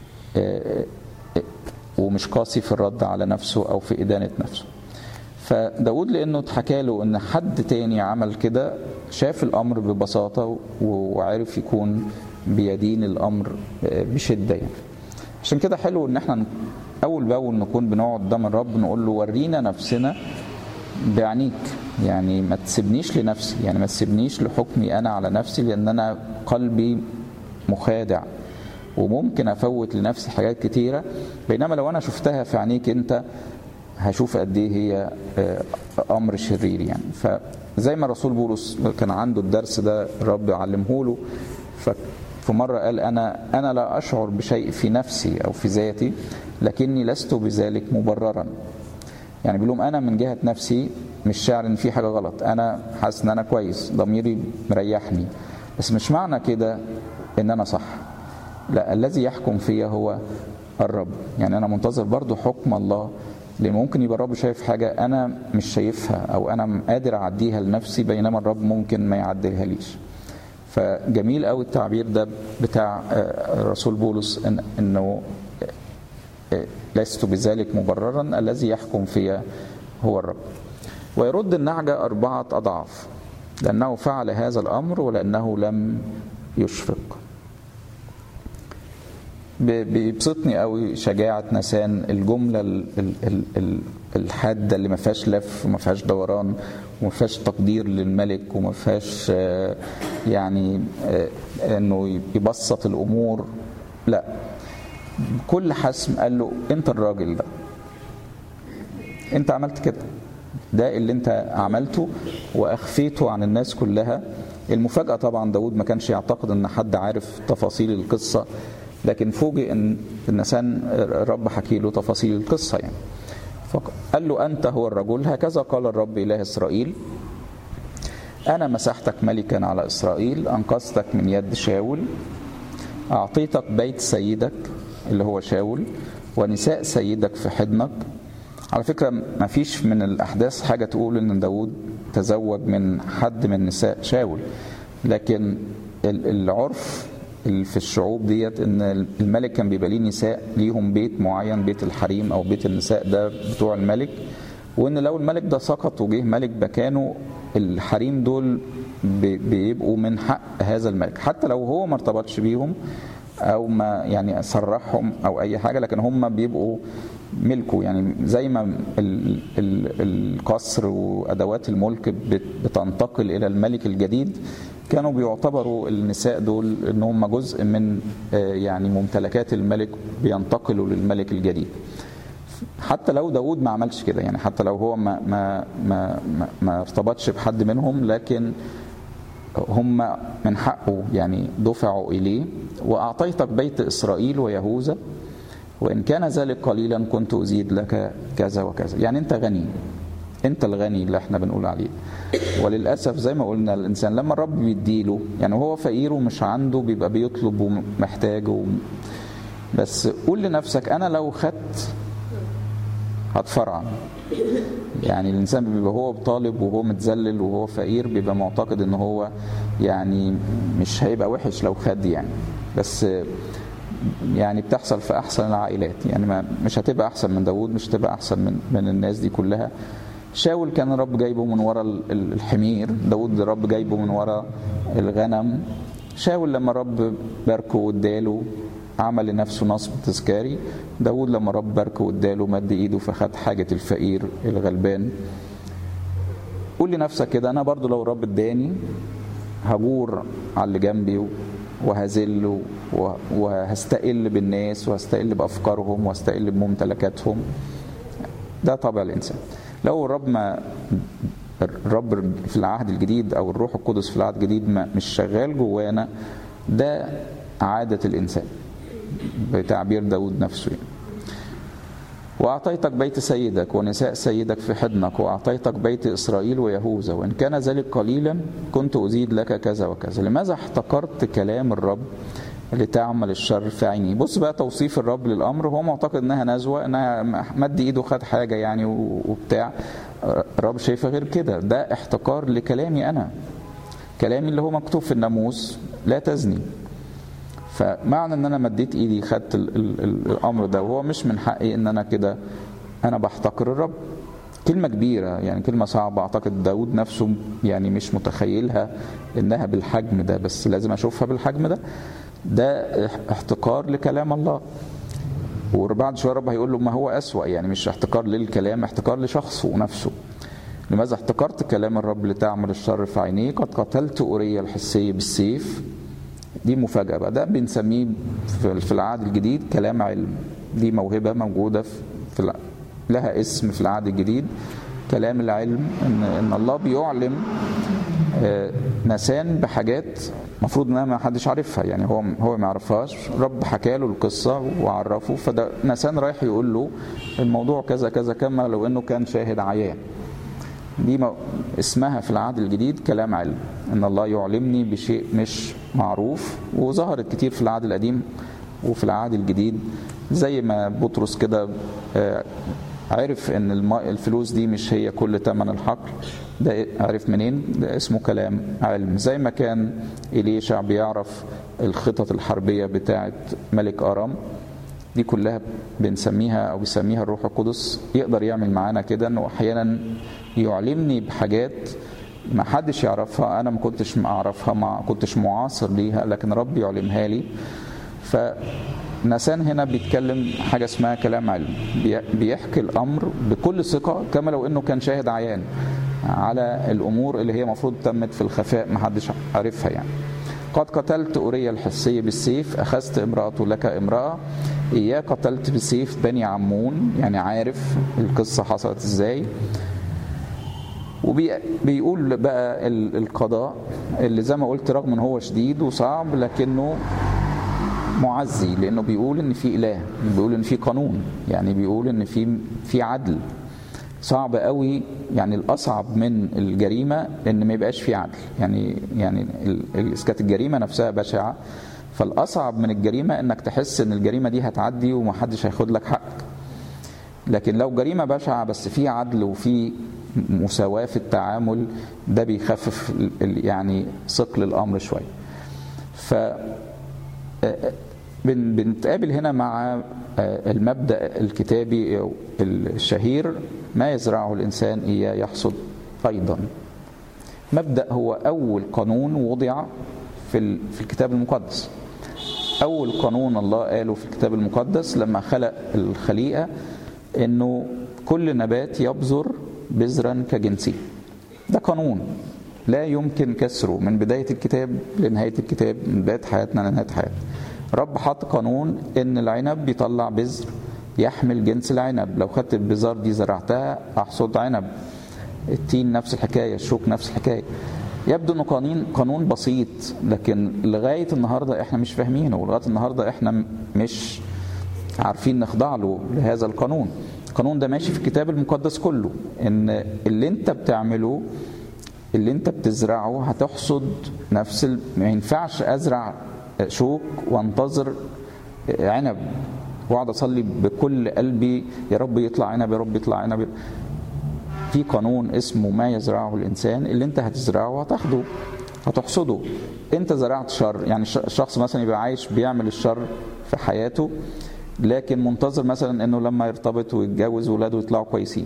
ومش قاسي في الرد على نفسه أو في إدانة نفسه فداود لأنه اتحكى له أن حد تاني عمل كده شاف الأمر ببساطة وعرف يكون بيدين الأمر بشدة يعني عشان كده حلو ان احنا اول باول نكون بنقعد قدام الرب نقول له ورينا نفسنا بعينيك يعني ما تسيبنيش لنفسي يعني ما تسيبنيش لحكمي انا على نفسي لان انا قلبي مخادع وممكن افوت لنفسي حاجات كتيره بينما لو انا شفتها في عينيك انت هشوف قد ايه هي امر شرير يعني فزي ما رسول بولس كان عنده الدرس ده الرب علمه له في مرة قال أنا أنا لا أشعر بشيء في نفسي أو في ذاتي لكني لست بذلك مبررا يعني بيقول لهم أنا من جهة نفسي مش شاعر ان في حاجه غلط انا حاسس ان انا كويس ضميري مريحني بس مش معنى كده ان انا صح لا الذي يحكم فيا هو الرب يعني انا منتظر برضو حكم الله لان ممكن يبقى الرب شايف حاجه انا مش شايفها او انا قادر اعديها لنفسي بينما الرب ممكن ما يعديها ليش فجميل قوي التعبير ده بتاع الرسول بولس إن انه لست بذلك مبررا الذي يحكم فيا هو الرب ويرد النعجة أربعة أضعاف لأنه فعل هذا الأمر ولأنه لم يشفق بيبسطني قوي شجاعة نسان الجملة الحادة اللي ما فيهاش لف وما فيهاش دوران وما فيهاش تقدير للملك وما فيهاش يعني انه يبسط الامور لا كل حسم قال له انت الراجل ده انت عملت كده ده اللي انت عملته واخفيته عن الناس كلها المفاجاه طبعا داود ما كانش يعتقد ان حد عارف تفاصيل القصه لكن فوجئ ان النسان الرب حكي له تفاصيل القصه يعني فقال له انت هو الرجل هكذا قال الرب اله اسرائيل انا مسحتك ملكا على اسرائيل انقذتك من يد شاول اعطيتك بيت سيدك اللي هو شاول ونساء سيدك في حضنك على فكرة ما فيش من الأحداث حاجة تقول إن داود تزوج من حد من نساء شاول لكن العرف اللي في الشعوب ديت ان الملك كان بيبقى ليه نساء ليهم بيت معين بيت الحريم او بيت النساء ده بتوع الملك وان لو الملك ده سقط وجه ملك مكانه الحريم دول بيبقوا من حق هذا الملك حتى لو هو ما ارتبطش بيهم او ما يعني سرحهم او اي حاجه لكن هم بيبقوا ملكه يعني زي ما ال ال القصر وادوات الملك بتنتقل الى الملك الجديد كانوا بيعتبروا النساء دول ان هم جزء من يعني ممتلكات الملك بينتقلوا للملك الجديد حتى لو داود ما عملش كده يعني حتى لو هو ما ما ما ما, ما ارتبطش بحد منهم لكن هم من حقه يعني دفعوا اليه واعطيتك بيت اسرائيل ويهوذا وان كان ذلك قليلا كنت ازيد لك كذا وكذا يعني انت غني انت الغني اللي احنا بنقول عليه وللاسف زي ما قلنا الانسان لما الرب بيديله يعني هو فقير ومش عنده بيبقى بيطلب ومحتاج و... بس قول لنفسك انا لو خدت هتفرعن يعني الانسان بيبقى هو طالب وهو متذلل وهو فقير بيبقى معتقد ان هو يعني مش هيبقى وحش لو خد يعني بس يعني بتحصل في احسن العائلات يعني ما مش هتبقى احسن من داوود مش هتبقى احسن من من الناس دي كلها شاول كان الرب جايبه من ورا الحمير داود الرب جايبه من ورا الغنم شاول لما الرب باركه واداله عمل لنفسه نصب تذكاري داود لما رب باركه واداله مد ايده فخد حاجة الفقير الغلبان قول لنفسك كده انا برضو لو الرب اداني هجور على اللي جنبي وهذل وهستقل بالناس وهستقل بافكارهم وهستقل بممتلكاتهم ده طبع الانسان لو الرب ما الرب في العهد الجديد او الروح القدس في العهد الجديد ما مش شغال جوانا ده عادة الإنسان بتعبير داود نفسه يعني. وأعطيتك بيت سيدك ونساء سيدك في حضنك وأعطيتك بيت إسرائيل ويهوذا وإن كان ذلك قليلا كنت أزيد لك كذا وكذا لماذا احتقرت كلام الرب لتعمل الشر في عيني بص بقى توصيف الرب للأمر هو معتقد إنها نزوة إنها مد إيده خد حاجة يعني وبتاع الرب شايفه غير كده ده احتقار لكلامي أنا كلامي اللي هو مكتوب في الناموس لا تزني فمعنى ان انا مديت ايدي خدت ال ال ال الامر ده وهو مش من حقي ان انا كده انا بحتقر الرب كلمة كبيرة يعني كلمة صعبة أعتقد داود نفسه يعني مش متخيلها إنها بالحجم ده بس لازم أشوفها بالحجم ده ده احتقار لكلام الله وبعد شوية رب هيقول له ما هو أسوأ يعني مش احتقار للكلام احتقار لشخصه نفسه لماذا احتقرت كلام الرب لتعمل الشر في عينيه قد قتلت أوريا الحسي بالسيف دي مفاجأة بقى ده بنسميه في العهد الجديد كلام علم دي موهبة موجودة في لها اسم في العهد الجديد كلام العلم ان ان الله بيعلم نسان بحاجات المفروض انها ما حدش عارفها يعني هو هو ما يعرفهاش رب حكى له القصه وعرفه فده نسان رايح يقول له الموضوع كذا كذا كما لو انه كان شاهد عيان دي اسمها في العهد الجديد كلام علم ان الله يعلمني بشيء مش معروف وظهرت كتير في العهد القديم وفي العهد الجديد زي ما بطرس كده عرف ان الفلوس دي مش هي كل ثمن الحقل ده عرف منين ده اسمه كلام علم زي ما كان إليشع بيعرف الخطط الحربية بتاعة ملك أرام دي كلها بنسميها او بيسميها الروح القدس يقدر يعمل معانا كده انه احيانا يعلمني بحاجات ما حدش يعرفها انا ما كنتش اعرفها ما كنتش معاصر ليها لكن ربي يعلمها لي فنسان هنا بيتكلم حاجه اسمها كلام علم بيحكي الامر بكل ثقه كما لو انه كان شاهد عيان على الامور اللي هي المفروض تمت في الخفاء ما حدش عارفها يعني قد قتلت أوريا الحسي بالسيف أخذت امرأته لك امرأة إياه قتلت بسيف بني عمون يعني عارف القصة حصلت إزاي وبيقول بقى القضاء اللي زي ما قلت رغم ان هو شديد وصعب لكنه معزي لانه بيقول ان في اله بيقول ان في قانون يعني بيقول ان في في عدل صعب قوي يعني الاصعب من الجريمه ان ما يبقاش في عدل يعني يعني كانت الجريمه نفسها بشعه فالاصعب من الجريمه انك تحس ان الجريمه دي هتعدي ومحدش هياخد لك حقك لكن لو جريمه بشعه بس في عدل وفي مساواه في التعامل ده بيخفف يعني ثقل الامر شويه ف بنتقابل هنا مع المبدا الكتابي الشهير ما يزرعه الانسان اياه يحصد ايضا مبدا هو اول قانون وضع في في الكتاب المقدس اول قانون الله قاله في الكتاب المقدس لما خلق الخليقه انه كل نبات يبذر بذرا كجنسه ده قانون لا يمكن كسره من بدايه الكتاب لنهايه الكتاب من بدايه حياتنا لنهايه حياتنا رب حط قانون ان العنب بيطلع بذر يحمل جنس العنب لو خدت البذار دي زرعتها احصد عنب التين نفس الحكايه الشوك نفس الحكايه يبدو انه قانون قانون بسيط لكن لغايه النهارده احنا مش فاهمينه ولغايه النهارده احنا مش عارفين نخضع له لهذا القانون القانون ده ماشي في الكتاب المقدس كله ان اللي انت بتعمله اللي انت بتزرعه هتحصد نفس ال... ما ينفعش ازرع شوك وانتظر عنب واقعد اصلي بكل قلبي يا رب يطلع عنب يا رب يطلع عنب في قانون اسمه ما يزرعه الانسان اللي انت هتزرعه هتاخده هتحصده انت زرعت شر يعني شخص مثلا يبقى عايش بيعمل الشر في حياته لكن منتظر مثلا انه لما يرتبط ويتجوز ولاده يطلعوا كويسين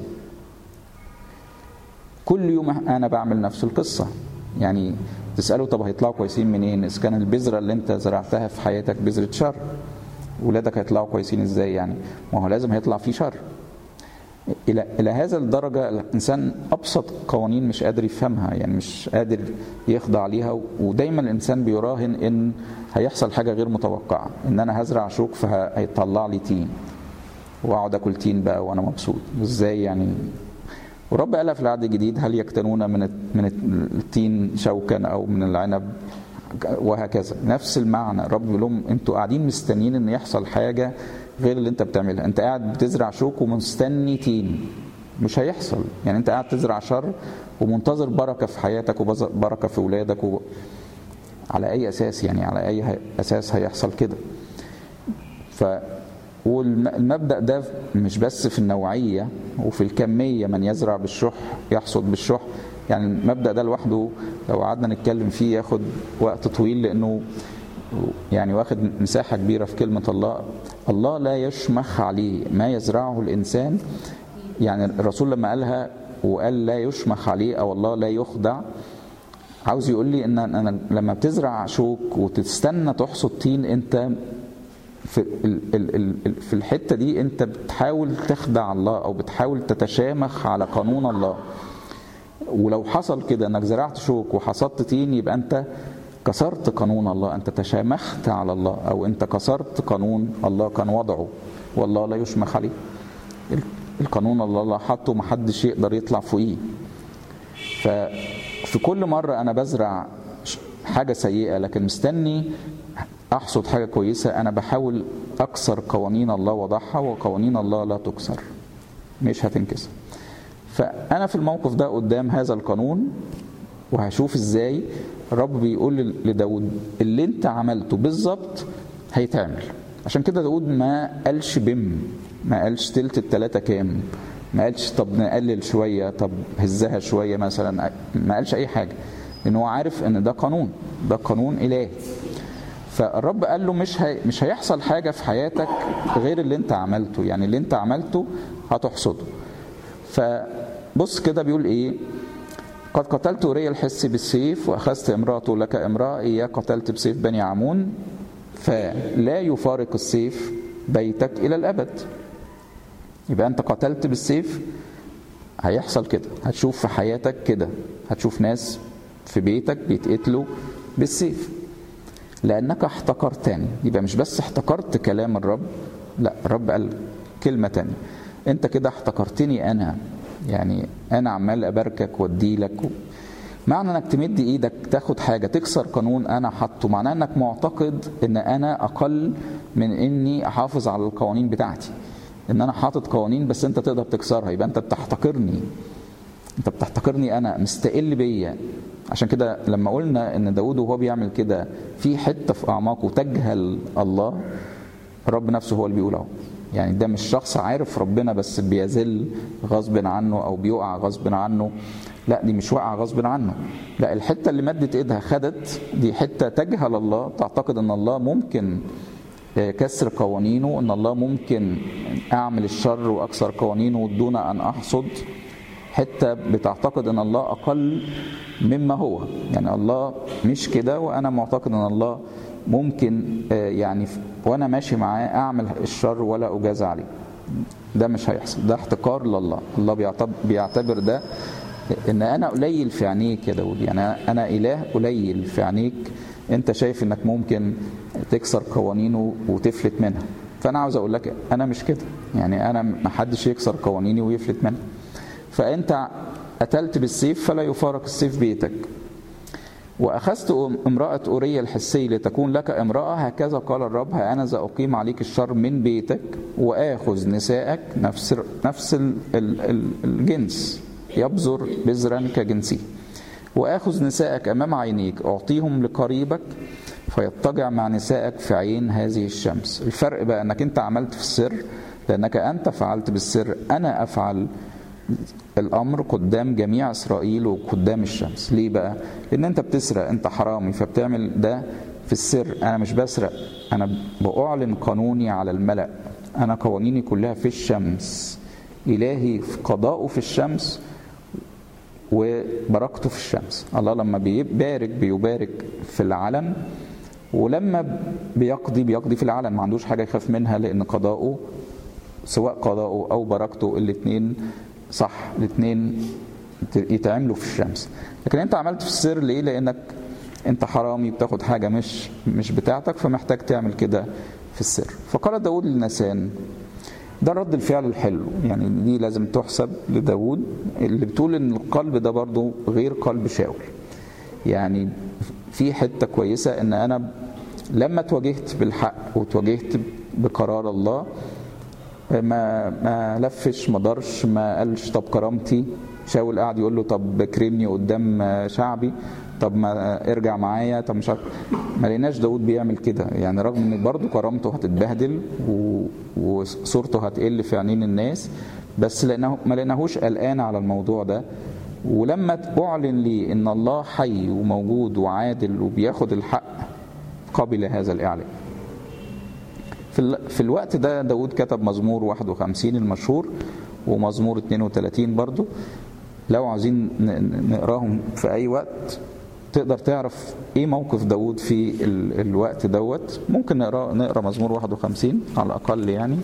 كل يوم انا بعمل نفس القصه يعني تساله طب هيطلعوا كويسين منين اذا كان البذره اللي انت زرعتها في حياتك بذره شر ولادك هيطلعوا كويسين ازاي يعني ما هو لازم هيطلع فيه شر الى الى هذا الدرجه الانسان ابسط قوانين مش قادر يفهمها يعني مش قادر يخضع ليها ودايما الانسان بيراهن ان هيحصل حاجه غير متوقعه ان انا هزرع شوك فهيطلع لي تين واقعد اكل تين بقى وانا مبسوط ازاي يعني ورب قالها في العهد الجديد هل يكتنون من من التين شوكا او من العنب وهكذا نفس المعنى رب بيقول لهم انتوا قاعدين مستنيين ان يحصل حاجه غير اللي انت بتعملها انت قاعد بتزرع شوك ومستني تين مش هيحصل يعني انت قاعد تزرع شر ومنتظر بركه في حياتك وبركه في اولادك و... على اي اساس يعني على اي اساس هيحصل كده ف والمبدا ده مش بس في النوعيه وفي الكميه من يزرع بالشح يحصد بالشح يعني المبدا ده لوحده لو قعدنا نتكلم فيه ياخد وقت طويل لانه يعني واخد مساحه كبيره في كلمه الله الله لا يشمخ عليه ما يزرعه الانسان يعني الرسول لما قالها وقال لا يشمخ عليه او الله لا يخدع عاوز يقول لي ان انا لما بتزرع شوك وتستنى تحصد تين انت في في الحته دي انت بتحاول تخدع الله او بتحاول تتشامخ على قانون الله ولو حصل كده انك زرعت شوك وحصدت تين يبقى انت كسرت قانون الله انت تشامخت على الله او انت كسرت قانون الله كان وضعه والله لا يشمخ عليه القانون الله الله حطه محدش يقدر يطلع فوقيه ففي كل مرة أنا بزرع حاجة سيئة لكن مستني أحصد حاجة كويسة أنا بحاول أكسر قوانين الله وضعها وقوانين الله لا تكسر مش هتنكسر فانا في الموقف ده قدام هذا القانون وهشوف ازاي الرب بيقول لداود اللي انت عملته بالظبط هيتعمل عشان كده داود ما قالش بم ما قالش تلت التلاتة كام ما قالش طب نقلل شوية طب هزها شوية مثلا ما قالش أي حاجة لأن هو عارف إن ده قانون ده قانون إلهي فالرب قال له مش هي مش هيحصل حاجة في حياتك غير اللي أنت عملته يعني اللي أنت عملته هتحصده فبص كده بيقول إيه قد قتلت أوريا الحسي بالسيف وأخذت امرأته لك امرأة إياه قتلت بسيف بني عمون فلا يفارق السيف بيتك إلى الأبد يبقى أنت قتلت بالسيف هيحصل كده هتشوف في حياتك كده هتشوف ناس في بيتك بيتقتلوا بالسيف لأنك احتقرتني يبقى مش بس احتقرت كلام الرب لا الرب قال كلمة تانية أنت كده احتقرتني أنا يعني أنا عمال أباركك وأديلك و... معنى انك تمد ايدك تاخد حاجه تكسر قانون انا حاطه معناه انك معتقد ان انا اقل من اني احافظ على القوانين بتاعتي ان انا حاطط قوانين بس انت تقدر تكسرها يبقى انت بتحتقرني انت بتحتقرني انا مستقل بيا عشان كده لما قلنا ان داود وهو بيعمل كده في حته في اعماقه تجهل الله الرب نفسه هو اللي بيقول اهو يعني ده مش شخص عارف ربنا بس بيذل غصب عنه او بيقع غصب عنه لا دي مش واقعه غصب عنه لا الحته اللي مدت ايدها خدت دي حته تجهل الله تعتقد ان الله ممكن كسر قوانينه ان الله ممكن اعمل الشر واكسر قوانينه دون ان احصد حته بتعتقد ان الله اقل مما هو يعني الله مش كده وانا معتقد ان الله ممكن يعني وانا ماشي معاه اعمل الشر ولا اجازى عليه ده مش هيحصل ده احتقار لله الله بيعتبر ده ان انا قليل في عينيك يا داود يعني انا اله قليل في عينيك انت شايف انك ممكن تكسر قوانينه وتفلت منها فانا عاوز اقول لك انا مش كده يعني انا ما حدش يكسر قوانيني ويفلت منها فانت قتلت بالسيف فلا يفارق السيف بيتك وأخذت امرأة أوريا الحسي لتكون لك امرأة هكذا قال الرب ها أنا ذا أقيم عليك الشر من بيتك وآخذ نسائك نفس نفس الجنس يبذر بذرا كجنسه وآخذ نسائك أمام عينيك أعطيهم لقريبك فيضطجع مع نسائك في عين هذه الشمس الفرق بقى أنك أنت عملت في السر لأنك أنت فعلت بالسر أنا أفعل الامر قدام جميع اسرائيل وقدام الشمس ليه بقى لان انت بتسرق انت حرامي فبتعمل ده في السر انا مش بسرق انا باعلن قانوني على الملا انا قوانيني كلها في الشمس الهي في قضاؤه في الشمس وبركته في الشمس الله لما بيبارك بيبارك في العلن ولما بيقضي بيقضي في العلن ما عندوش حاجه يخاف منها لان قضاؤه سواء قضاؤه او بركته الاثنين صح الاثنين يتعملوا في الشمس لكن انت عملت في السر ليه لانك انت حرامي بتاخد حاجه مش مش بتاعتك فمحتاج تعمل كده في السر فقال داود لنسان ده رد الفعل الحلو يعني دي لازم تحسب لداود اللي بتقول ان القلب ده برضو غير قلب شاول يعني في حته كويسه ان انا لما تواجهت بالحق وتواجهت بقرار الله ما ما لفش ما دارش ما قالش طب كرامتي شاول قاعد يقول له طب كرمني قدام شعبي طب ما ارجع معايا طب مش عارف ما لقيناش داود بيعمل كده يعني رغم ان برضه كرامته هتتبهدل و... وصورته هتقل في عينين الناس بس لانه ما لقيناهوش قلقان على الموضوع ده ولما اعلن لي ان الله حي وموجود وعادل وبياخد الحق قبل هذا الاعلان في, في الوقت ده داود كتب مزمور 51 المشهور ومزمور 32 برضو لو عايزين نقراهم في اي وقت تقدر تعرف ايه موقف داود في ال الوقت دوت ممكن نقرا نقرا مزمور 51 على الاقل يعني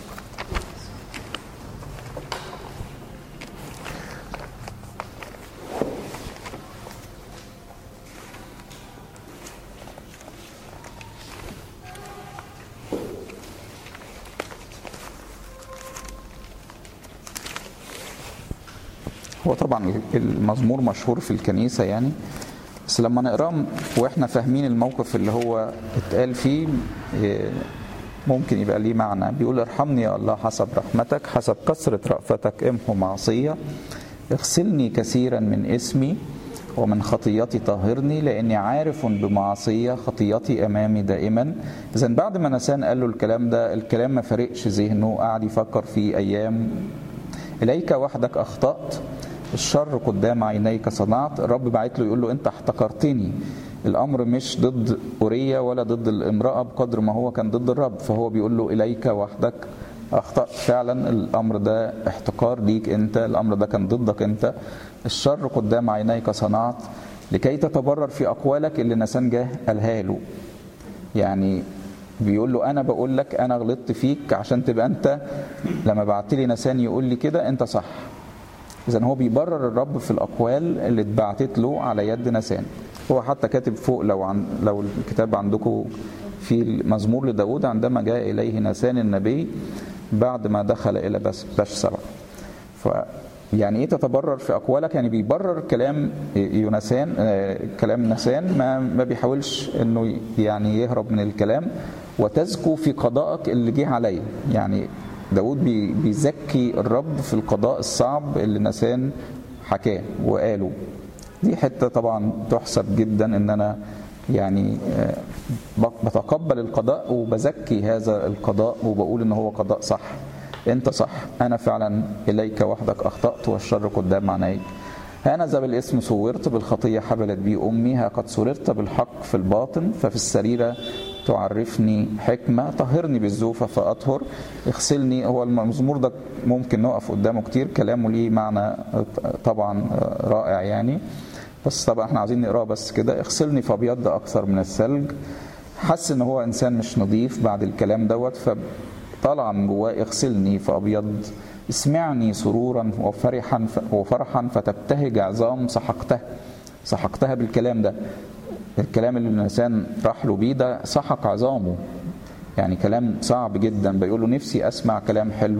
هو طبعا المزمور مشهور في الكنيسة يعني بس لما نقراه واحنا فاهمين الموقف اللي هو اتقال فيه ممكن يبقى ليه معنى بيقول ارحمني يا الله حسب رحمتك حسب كثرة رأفتك امحو معصية اغسلني كثيرا من اسمي ومن خطيتي طهرني لاني عارف بمعصيه خطيتي امامي دائما اذا بعد ما نسان قال له الكلام ده الكلام ما فرقش ذهنه قعد يفكر في ايام اليك وحدك اخطات الشر قدام عينيك صنعت الرب بعت له يقول له انت احتقرتني الامر مش ضد اوريا ولا ضد الامراه بقدر ما هو كان ضد الرب فهو بيقول له اليك وحدك اخطات فعلا الامر ده احتقار ليك انت الامر ده كان ضدك انت الشر قدام عينيك صنعت لكي تتبرر في اقوالك اللي نسان جاه قالها له يعني بيقول له انا بقول لك انا غلطت فيك عشان تبقى انت لما بعت لي نسان يقول لي كده انت صح اذا هو بيبرر الرب في الاقوال اللي اتبعتت له على يد نسان هو حتى كاتب فوق لو عن لو الكتاب عندكم في المزمور لداود عندما جاء اليه نسان النبي بعد ما دخل الى بس باش سبع ف يعني ايه تتبرر في اقوالك يعني بيبرر كلام يونسان آه كلام نسان ما ما بيحاولش انه يعني يهرب من الكلام وتزكو في قضائك اللي جه عليه يعني داود بي بيزكي الرب في القضاء الصعب اللي نسان حكاه وقاله دي حته طبعا تحسب جدا ان انا يعني بتقبل القضاء وبزكي هذا القضاء وبقول ان هو قضاء صح انت صح انا فعلا اليك وحدك اخطات والشر قدام عينيك هانذا بالاسم صورت بالخطيه حبلت بي امي ها قد سررت بالحق في الباطن ففي السريره تعرفني حكمه طهرني بالزوفه فاطهر اغسلني هو المزمور ده ممكن نقف قدامه كتير كلامه ليه معنى طبعا رائع يعني بس طبعا احنا عايزين نقراه بس كده اغسلني فابيض اكثر من الثلج حس ان هو انسان مش نظيف بعد الكلام دوت فطلع من جواه اغسلني فابيض اسمعني سرورا وفرحا وفرحا فتبتهج عظام سحقتها سحقتها بالكلام ده الكلام اللي الانسان راح له بيه ده سحق عظامه يعني كلام صعب جدا بيقول له نفسي اسمع كلام حلو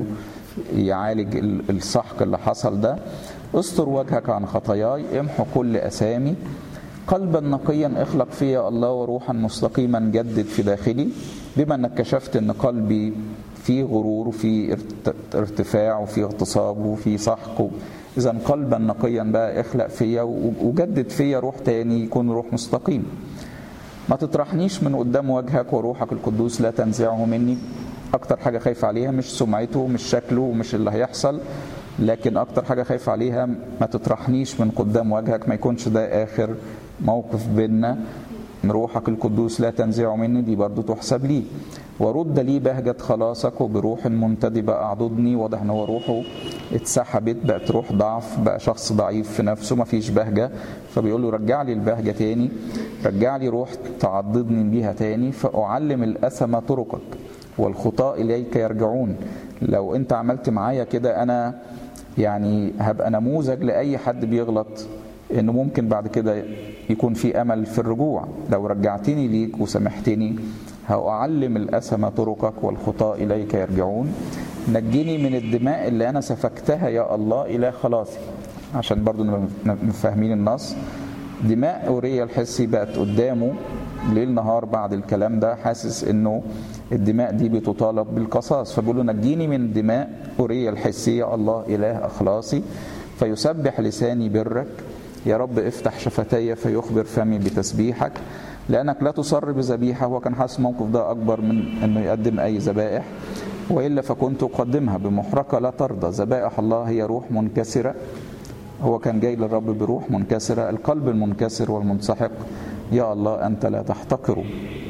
يعالج السحق اللي حصل ده استر وجهك عن خطاياي امحو كل اسامي قلبا نقيا اخلق فيا الله وروحا مستقيما جدد في داخلي بما انك كشفت ان قلبي فيه غرور وفي ارتفاع وفي اغتصاب وفي سحق اذا قلبا نقيا بقى اخلق فيا وجدد فيا روح تاني يكون روح مستقيم ما تطرحنيش من قدام وجهك وروحك القدوس لا تنزعه مني اكتر حاجه خايف عليها مش سمعته مش شكله مش اللي هيحصل لكن اكتر حاجه خايف عليها ما تطرحنيش من قدام وجهك ما يكونش ده اخر موقف بينا روحك القدوس لا تنزعه مني دي برضو تحسب لي ورد لي بهجة خلاصك وبروح منتدبة أعضدني واضح ان هو روحه اتسحبت بقت روح ضعف بقى شخص ضعيف في نفسه ما فيش بهجة فبيقول له رجع لي البهجة تاني رجع لي روح تعضدني بيها تاني فأعلم الأثم طرقك والخطاء إليك يرجعون لو أنت عملت معايا كده أنا يعني هبقى نموذج لأي حد بيغلط انه ممكن بعد كده يكون في امل في الرجوع لو رجعتني ليك وسامحتني هأعلم الأسم طرقك والخطاء إليك يرجعون نجني من الدماء اللي أنا سفكتها يا الله إلى خلاصي عشان برضو نبقى فاهمين النص دماء أوريا الحسي بقت قدامه ليل نهار بعد الكلام ده حاسس انه الدماء دي بتطالب بالقصاص فبيقول له نجيني من دماء أوريا الحسي يا الله إله أخلاصي فيسبح لساني برك يا رب افتح شفتي فيخبر فمي بتسبيحك لانك لا تصر بذبيحه هو كان حاسس الموقف ده اكبر من انه يقدم اي ذبائح والا فكنت اقدمها بمحرقه لا ترضى ذبائح الله هي روح منكسره هو كان جاي للرب بروح منكسره القلب المنكسر والمنسحق يا الله انت لا تحتقره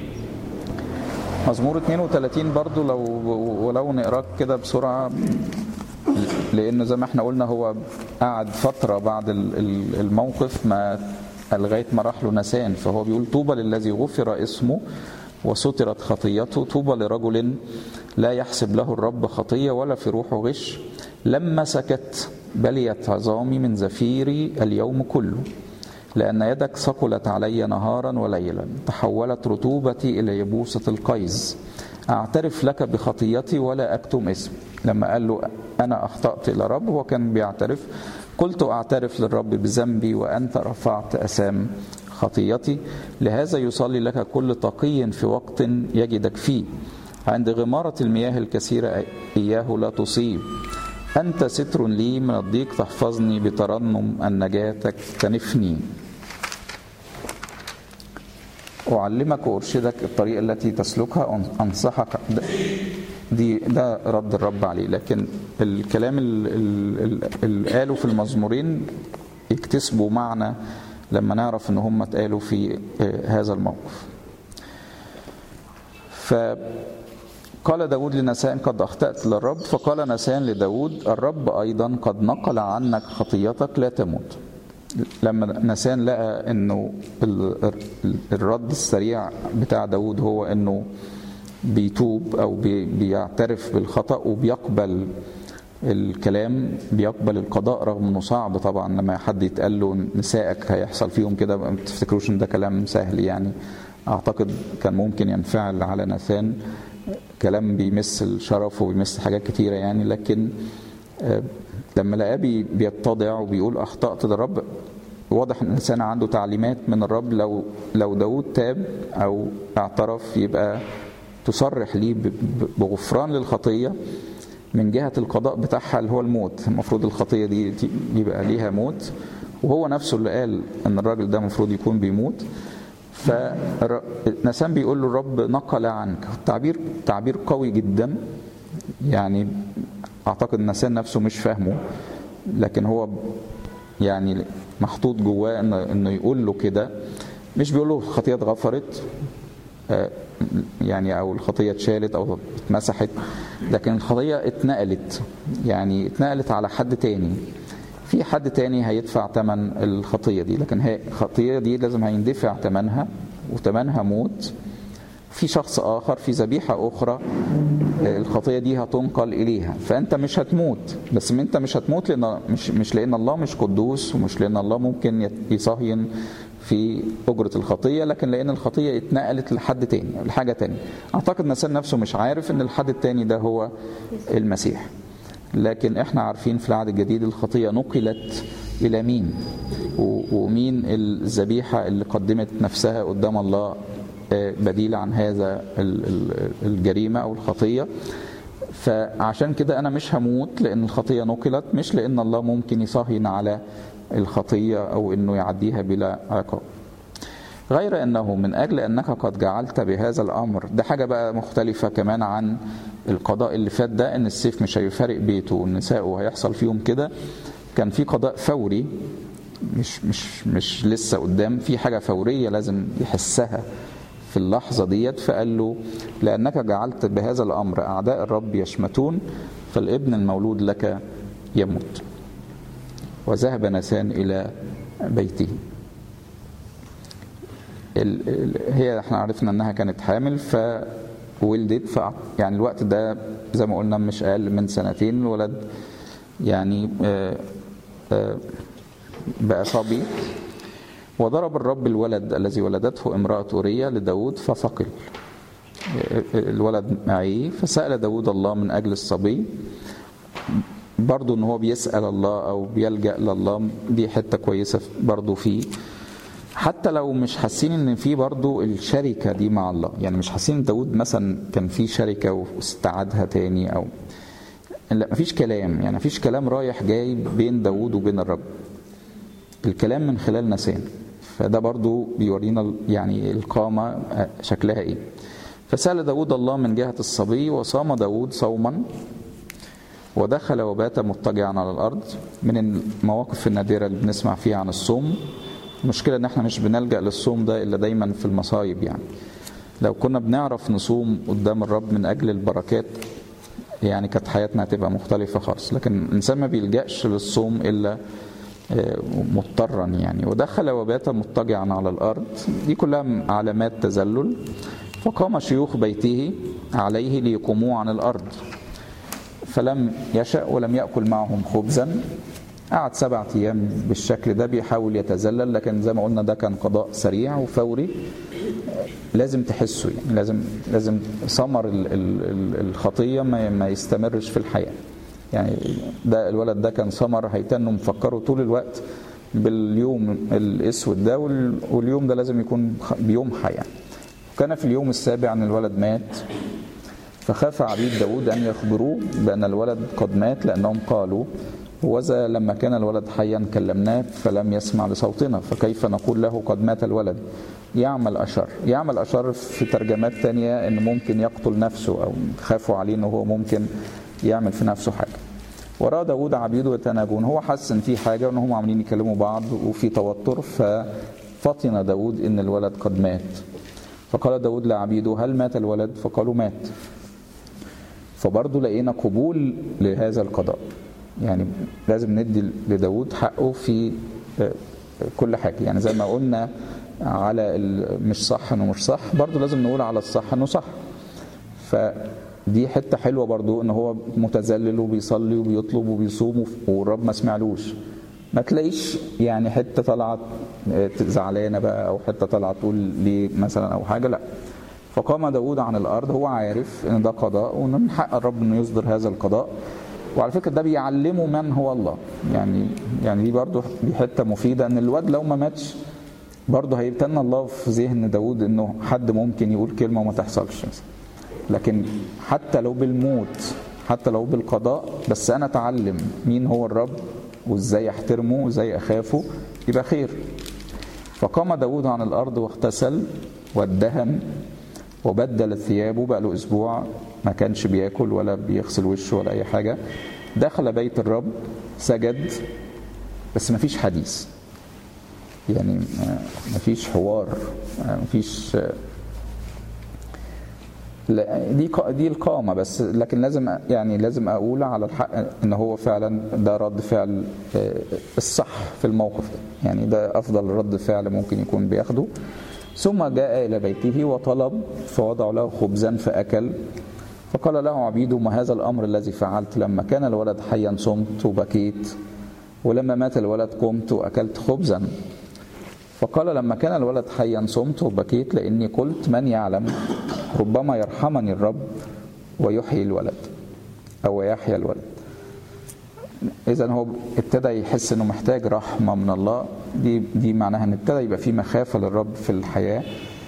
مزمور 32 برضو لو ولو نقراه كده بسرعه لانه زي ما احنا قلنا هو قعد فتره بعد الموقف ما لغايه ما راح له نسان فهو بيقول طوبى للذي غفر اسمه وسترت خطيته طوبى لرجل لا يحسب له الرب خطيه ولا في روحه غش لما سكت بليت عظامي من زفيري اليوم كله لأن يدك ثقلت علي نهارا وليلا تحولت رطوبتي إلى يبوسة القيز أعترف لك بخطيتي ولا أكتم اسمي لما قال له أنا أخطأت إلى رب هو كان بيعترف قلت أعترف للرب بذنبي وأنت رفعت أسام خطيتي لهذا يصلي لك كل تقي في وقت يجدك فيه عند غمارة المياه الكثيرة إياه لا تصيب أنت ستر لي من الضيق تحفظني بترنم أن نجاتك تنفني أعلمك وأرشدك الطريقة التي تسلكها أنصحك دي ده رد الرب عليه لكن الكلام اللي قاله في المزمورين يكتسبوا معنى لما نعرف ان هم اتقالوا في هذا الموقف فقال داود لنسان قد أخطأت للرب فقال نسان لداود الرب أيضا قد نقل عنك خطيتك لا تموت لما نسان لقى انه الرد السريع بتاع داود هو انه بيتوب او بيعترف بالخطا وبيقبل الكلام بيقبل القضاء رغم انه صعب طبعا لما حد يتقال له نسائك هيحصل فيهم كده ما تفتكروش ان ده كلام سهل يعني اعتقد كان ممكن ينفعل على ناثان كلام بيمس الشرف وبيمس حاجات كتيره يعني لكن لما لقاه بيتضع وبيقول اخطات للرب واضح ان الانسان عنده تعليمات من الرب لو لو داود تاب او اعترف يبقى تصرح ليه بغفران للخطيه من جهه القضاء بتاعها اللي هو الموت المفروض الخطيه دي يبقى ليها موت وهو نفسه اللي قال ان الراجل ده المفروض يكون بيموت فنسان بيقول له الرب نقل عنك تعبير تعبير قوي جدا يعني اعتقد نسان نفسه مش فاهمه لكن هو يعني محطوط جواه انه انه يقول له كده مش بيقول له الخطيه اتغفرت يعني او الخطيه اتشالت او اتمسحت لكن الخطيه اتنقلت يعني اتنقلت على حد تاني في حد تاني هيدفع ثمن الخطيه دي لكن هي الخطيه دي لازم هيندفع ثمنها وثمنها موت في شخص اخر في ذبيحه اخرى الخطيه دي هتنقل اليها فانت مش هتموت بس انت مش هتموت لان مش مش لان الله مش قدوس ومش لان الله ممكن يصهين في أجرة الخطية لكن لأن الخطية اتنقلت لحد تاني لحاجة تانية أعتقد نسان نفسه مش عارف أن الحد التاني ده هو المسيح لكن احنا عارفين في العهد الجديد الخطية نقلت إلى مين ومين الذبيحة اللي قدمت نفسها قدام الله بديل عن هذا الجريمة أو الخطية فعشان كده أنا مش هموت لأن الخطية نقلت مش لأن الله ممكن يصهين على الخطية أو أنه يعديها بلا عقاب غير أنه من أجل أنك قد جعلت بهذا الأمر ده حاجة بقى مختلفة كمان عن القضاء اللي فات ده أن السيف مش هيفارق بيته والنساء وهيحصل فيهم كده كان في قضاء فوري مش مش مش لسه قدام في حاجة فورية لازم يحسها في اللحظة ديت فقال له لأنك جعلت بهذا الأمر أعداء الرب يشمتون فالابن المولود لك يموت وذهب نسان إلى بيته هي احنا عرفنا انها كانت حامل فولدت ف يعني الوقت ده زي ما قلنا مش اقل من سنتين الولد يعني آآ آآ بقى صبي وضرب الرب الولد الذي ولدته امرأة أورية لداود فثقل الولد معي فسأل داود الله من أجل الصبي برضو ان هو بيسأل الله او بيلجأ لله دي حتة كويسة برضو فيه حتى لو مش حاسين ان في برضو الشركة دي مع الله يعني مش حاسين داود مثلا كان في شركة واستعادها تاني او لا مفيش كلام يعني مفيش كلام رايح جاي بين داود وبين الرب الكلام من خلال نسان فده برضو بيورينا يعني القامة شكلها ايه فسأل داود الله من جهة الصبي وصام داود صوما ودخل وبات مضطجعا على الارض من المواقف النادره اللي بنسمع فيها عن الصوم المشكله ان احنا مش بنلجا للصوم ده الا دايما في المصايب يعني لو كنا بنعرف نصوم قدام الرب من اجل البركات يعني كانت حياتنا هتبقى مختلفه خالص لكن الانسان ما بيلجاش للصوم الا مضطرا يعني ودخل وبات مضطجعا على الارض دي كلها علامات تذلل فقام شيوخ بيته عليه ليقوموه عن الارض فلم يشأ ولم يأكل معهم خبزا قعد سبعة أيام بالشكل ده بيحاول يتذلل لكن زي ما قلنا ده كان قضاء سريع وفوري لازم تحسه يعني لازم لازم ثمر الخطية ما يستمرش في الحياة يعني ده الولد ده كان ثمر هيتنه مفكره طول الوقت باليوم الاسود ده واليوم ده لازم يكون بيومها يعني وكان في اليوم السابع ان الولد مات فخاف عبيد داود أن يخبروه بأن الولد قد مات لأنهم قالوا وذا لما كان الولد حيا كلمناه فلم يسمع لصوتنا فكيف نقول له قد مات الولد يعمل أشر يعمل أشر في ترجمات تانية أن ممكن يقتل نفسه أو خافوا عليه أنه هو ممكن يعمل في نفسه حاجة ورأى داود عبيده يتناجون هو حس ان في حاجة وان هم عاملين يكلموا بعض وفي توتر ففطن داود ان الولد قد مات فقال داود لعبيده هل مات الولد فقالوا مات فبرضه لقينا قبول لهذا القضاء يعني لازم ندي لداود حقه في كل حاجة يعني زي ما قلنا على مش صح انه مش صح برضه لازم نقول على الصح انه صح فدي حتة حلوة برضه ان هو متذلل وبيصلي وبيطلب وبيصوم والرب ما سمعلوش ما تلاقيش يعني حتة طلعت زعلانة بقى او حتة طلعت تقول ليه مثلا او حاجة لا فقام داود عن الارض هو عارف ان ده قضاء وان من حق الرب انه يصدر هذا القضاء وعلى فكره ده بيعلمه من هو الله يعني يعني دي برضه دي حته مفيده ان الواد لو ما ماتش برضه هيتنى الله في ذهن داود انه حد ممكن يقول كلمه وما تحصلش مثلا لكن حتى لو بالموت حتى لو بالقضاء بس انا اتعلم مين هو الرب وازاي احترمه وازاي اخافه يبقى خير فقام داود عن الارض واغتسل وادهن وبدل ثيابه بقى له اسبوع ما كانش بياكل ولا بيغسل وشه ولا اي حاجه دخل بيت الرب سجد بس ما فيش حديث يعني ما فيش حوار ما فيش لا دي دي القامه بس لكن لازم يعني لازم اقول على الحق ان هو فعلا ده رد فعل الصح في الموقف ده يعني ده افضل رد فعل ممكن يكون بياخده ثم جاء الى بيته وطلب فوضع له خبزا فاكل فقال له عبيده ما هذا الامر الذي فعلت لما كان الولد حيا صمت وبكيت ولما مات الولد قمت واكلت خبزا فقال لما كان الولد حيا صمت وبكيت لاني قلت من يعلم ربما يرحمني الرب ويحيي الولد او يحيى الولد اذا هو ابتدى يحس انه محتاج رحمه من الله دي دي معناها ان ابتدى يبقى في مخافه للرب في الحياه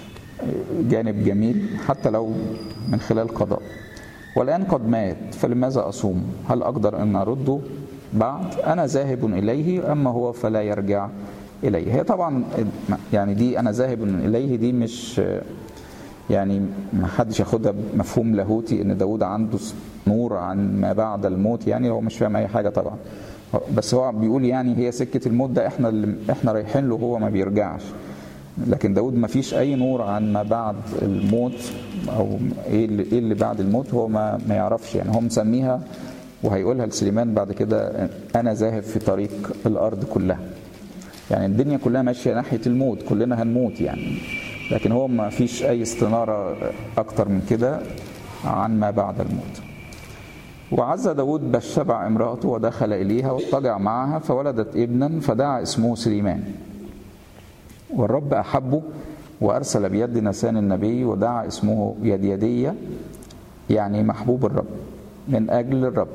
جانب جميل حتى لو من خلال قضاء والان قد مات فلماذا اصوم هل اقدر ان ارده بعد انا ذاهب اليه اما هو فلا يرجع اليه هي طبعا يعني دي انا ذاهب اليه دي مش يعني ما حدش ياخدها بمفهوم لاهوتي ان داود عنده نور عن ما بعد الموت يعني هو مش فاهم اي حاجه طبعا بس هو بيقول يعني هي سكه الموت ده احنا اللي احنا رايحين له هو ما بيرجعش لكن داود ما فيش اي نور عن ما بعد الموت او ايه اللي, إيه اللي بعد الموت هو ما, ما يعرفش يعني هو مسميها وهيقولها لسليمان بعد كده انا ذاهب في طريق الارض كلها يعني الدنيا كلها ماشيه ناحيه الموت كلنا هنموت يعني لكن هو ما فيش اي استناره اكتر من كده عن ما بعد الموت وعز داود بشبع امرأته ودخل إليها واضطجع معها فولدت ابنا فدعا اسمه سليمان والرب أحبه وأرسل بيد نسان النبي ودعا اسمه يديدية يعني محبوب الرب من أجل الرب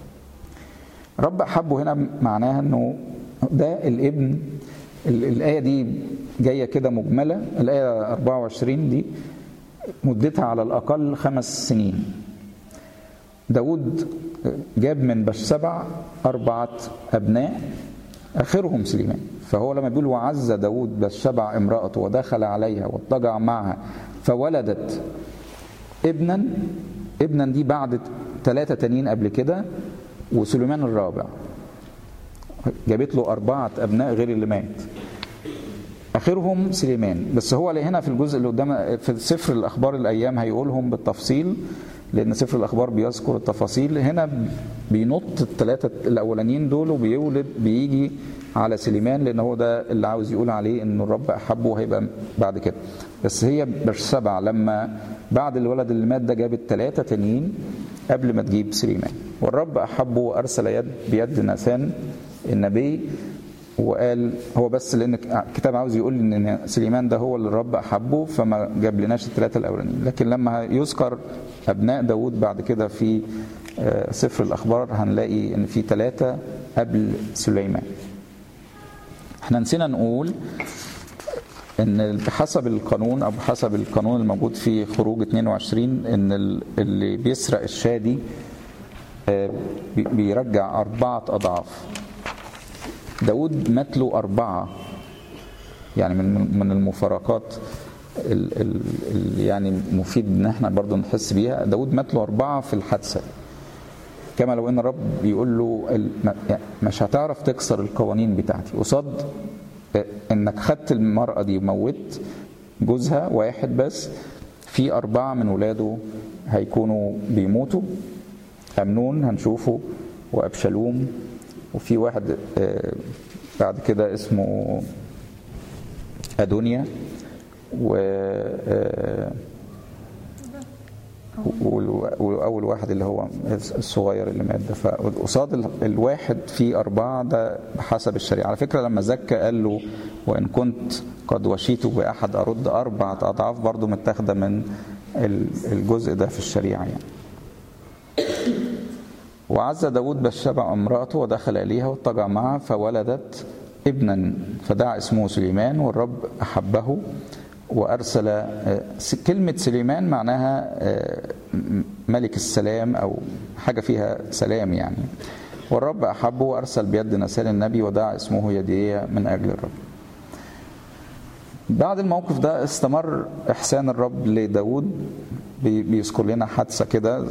رب أحبه هنا معناها أنه ده الابن الآية دي جاية كده مجملة الآية 24 دي مدتها على الأقل خمس سنين داود جاب من بشسبع أربعة أبناء آخرهم سليمان فهو لما بيقول وعز داود بشسبع امرأته ودخل عليها واضطجع معها فولدت ابنا ابنا دي بعد ثلاثة تانيين قبل كده وسليمان الرابع جابت له أربعة أبناء غير اللي مات آخرهم سليمان بس هو هنا في الجزء اللي قدام في سفر الأخبار الأيام هيقولهم بالتفصيل لأن سفر الأخبار بيذكر التفاصيل هنا بينط الثلاثة الأولانيين دول وبيولد بيجي على سليمان لأن هو ده اللي عاوز يقول عليه إن الرب أحبه وهيبقى بعد كده بس هي برسبع لما بعد الولد اللي مات ده جابت ثلاثة تانيين قبل ما تجيب سليمان والرب أحبه وأرسل يد بيد ناثان النبي وقال هو بس لان الكتاب عاوز يقول ان سليمان ده هو اللي الرب احبه فما جاب لناش الثلاثه الاولانيين لكن لما يذكر ابناء داود بعد كده في سفر الاخبار هنلاقي ان في ثلاثه قبل سليمان احنا نسينا نقول ان بحسب القانون او بحسب القانون الموجود في خروج 22 ان اللي بيسرق الشادي بيرجع أربعة أضعاف داود مات له أربعة يعني من من المفارقات اللي يعني مفيد ان احنا برضو نحس بيها داود مات له أربعة في الحادثة كما لو ان الرب بيقول له مش هتعرف تكسر القوانين بتاعتي قصاد انك خدت المرأة دي وموت جوزها واحد بس في أربعة من ولاده هيكونوا بيموتوا أمنون هنشوفه وأبشالوم وفي واحد بعد كده اسمه أدونيا و واول واحد اللي هو الصغير اللي مات ده فقصاد الواحد في اربعه ده بحسب الشريعه على فكره لما زكى قال له وان كنت قد وشيت باحد ارد اربعه اضعاف برضه متاخده من الجزء ده في الشريعه يعني وعز داود بشبع امرأته ودخل إليها واضطجع معها فولدت ابنا فدعا اسمه سليمان والرب أحبه وأرسل كلمة سليمان معناها ملك السلام أو حاجة فيها سلام يعني والرب أحبه وأرسل بيد نسال النبي ودعا اسمه يديه من أجل الرب بعد الموقف ده استمر إحسان الرب لداود بيذكر لنا حادثة كده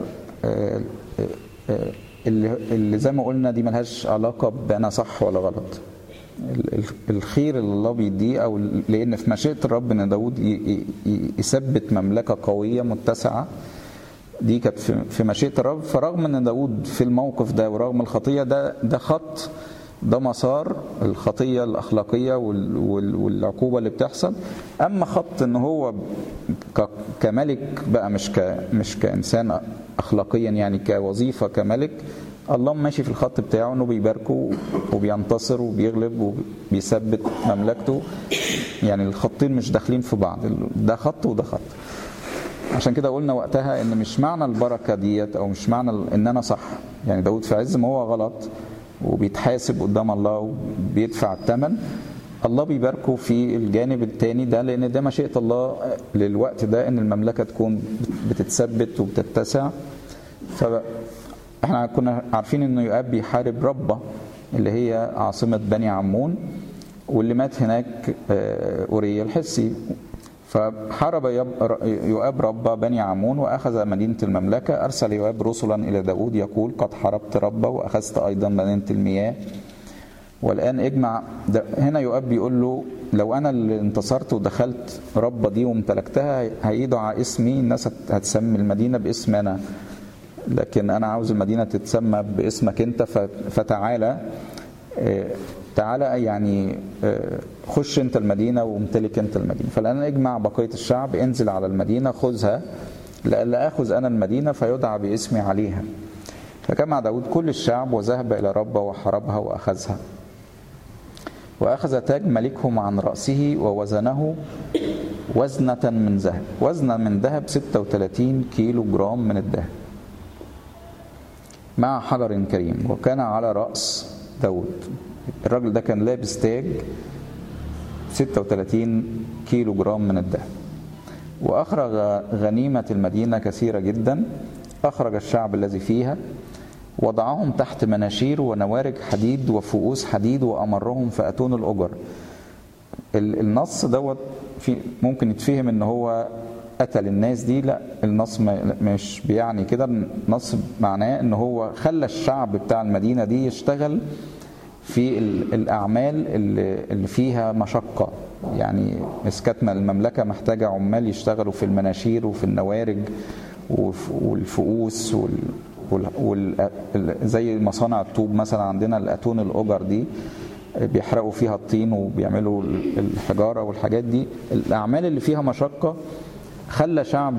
اللي, اللي زي ما قلنا دي ملهاش علاقة بأنا صح ولا غلط الخير اللي الله بيديه او لان في مشيئه الرب ان داود يثبت مملكه قويه متسعه دي كانت في مشيئه الرب فرغم ان داود في الموقف ده ورغم الخطيه ده ده خط ده مسار الخطيه الاخلاقيه والعقوبه اللي بتحصل اما خط ان هو كملك بقى مش ك مش كانسان اخلاقيا يعني كوظيفه كملك الله ماشي في الخط بتاعه انه بيباركه وبينتصر وبيغلب وبيثبت مملكته يعني الخطين مش داخلين في بعض ده خط وده خط عشان كده قلنا وقتها ان مش معنى البركه ديت او مش معنى ان انا صح يعني داود في عز ما هو غلط وبيتحاسب قدام الله وبيدفع الثمن الله بيباركه في الجانب الثاني ده لان ده مشيئه الله للوقت ده ان المملكه تكون بتتثبت وبتتسع ف احنا كنا عارفين انه يؤاب بيحارب ربة اللي هي عاصمة بني عمون واللي مات هناك أوريا الحسي فحارب يؤاب ربة بني عمون وأخذ مدينة المملكة أرسل يؤاب رسلا إلى داود يقول قد حاربت ربة وأخذت أيضا مدينة المياه والآن اجمع هنا يؤاب بيقول له لو أنا اللي انتصرت ودخلت ربة دي وامتلكتها هيدعى اسمي الناس هتسمي المدينة باسم أنا لكن انا عاوز المدينه تتسمى باسمك انت فتعالى تعالى يعني خش انت المدينه وامتلك انت المدينه فالان اجمع بقيه الشعب انزل على المدينه خذها لألا اخذ انا المدينه فيدعى باسمي عليها فجمع داود كل الشعب وذهب الى ربه وحاربها واخذها واخذ تاج ملكهم عن راسه ووزنه وزنه من ذهب وزنه من ذهب 36 كيلو جرام من الذهب مع حجر كريم وكان على رأس داود الراجل ده كان لابس تاج 36 كيلو جرام من الذهب وأخرج غنيمة المدينة كثيرة جدا أخرج الشعب الذي فيها وضعهم تحت مناشير ونوارج حديد وفؤوس حديد وأمرهم فأتون الأجر النص دوت في ممكن يتفهم ان هو قتل الناس دي لا النص مش بيعني كده النص معناه ان هو خلى الشعب بتاع المدينه دي يشتغل في الاعمال اللي فيها مشقه يعني مسكتنا المملكه محتاجه عمال يشتغلوا في المناشير وفي النوارج والفؤوس وال وال زي مصانع الطوب مثلا عندنا الاتون الاجر دي بيحرقوا فيها الطين وبيعملوا الحجاره والحاجات دي الاعمال اللي فيها مشقه خلى شعب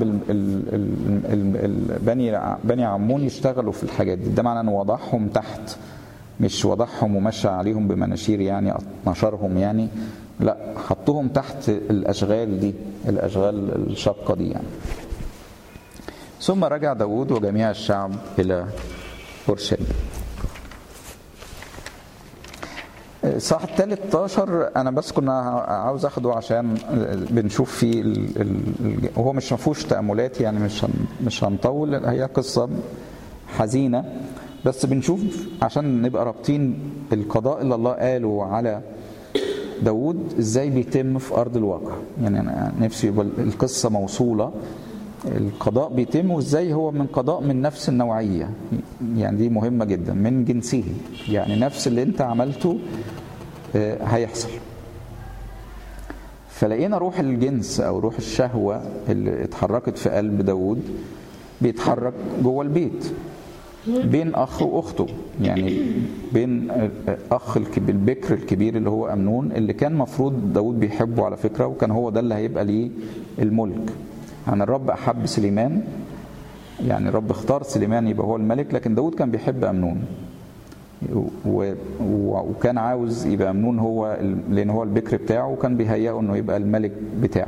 بني بني عمون يشتغلوا في الحاجات دي ده معناه انه وضعهم تحت مش وضعهم ومشى عليهم بمناشير يعني نشرهم يعني لا حطهم تحت الاشغال دي الاشغال الشاقه دي يعني ثم رجع داود وجميع الشعب الى اورشليم الصح الثالث 13 انا بس كنا عاوز اخده عشان بنشوف فيه ال... ال... وهو مش ما فيهوش تاملات يعني مش هن... مش هنطول هي قصه حزينه بس بنشوف عشان نبقى رابطين القضاء اللي الله قاله على داود ازاي بيتم في ارض الواقع يعني انا نفسي يبقى القصه موصوله القضاء بيتم وازاي هو من قضاء من نفس النوعيه يعني دي مهمه جدا من جنسه يعني نفس اللي انت عملته هيحصل فلقينا روح الجنس او روح الشهوه اللي اتحركت في قلب داود بيتحرك جوه البيت بين اخ واخته يعني بين اخ الكبير البكر الكبير اللي هو امنون اللي كان مفروض داود بيحبه على فكره وكان هو ده اللي هيبقى ليه الملك يعني الرب احب سليمان يعني الرب اختار سليمان يبقى هو الملك لكن داود كان بيحب امنون و... وكان عاوز يبقى امنون هو لان هو البكر بتاعه وكان بيهيئه انه يبقى الملك بتاعه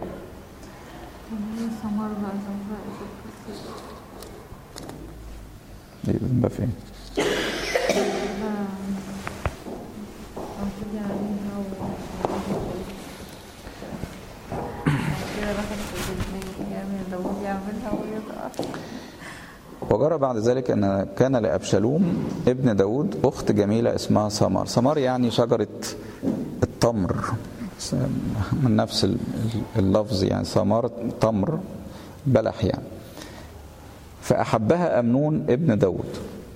ده فين؟ وجرى بعد ذلك ان كان لابشالوم ابن داود اخت جميله اسمها سمار سمار يعني شجره التمر من نفس اللفظ يعني سمار تمر بلح يعني فأحبها أمنون ابن داود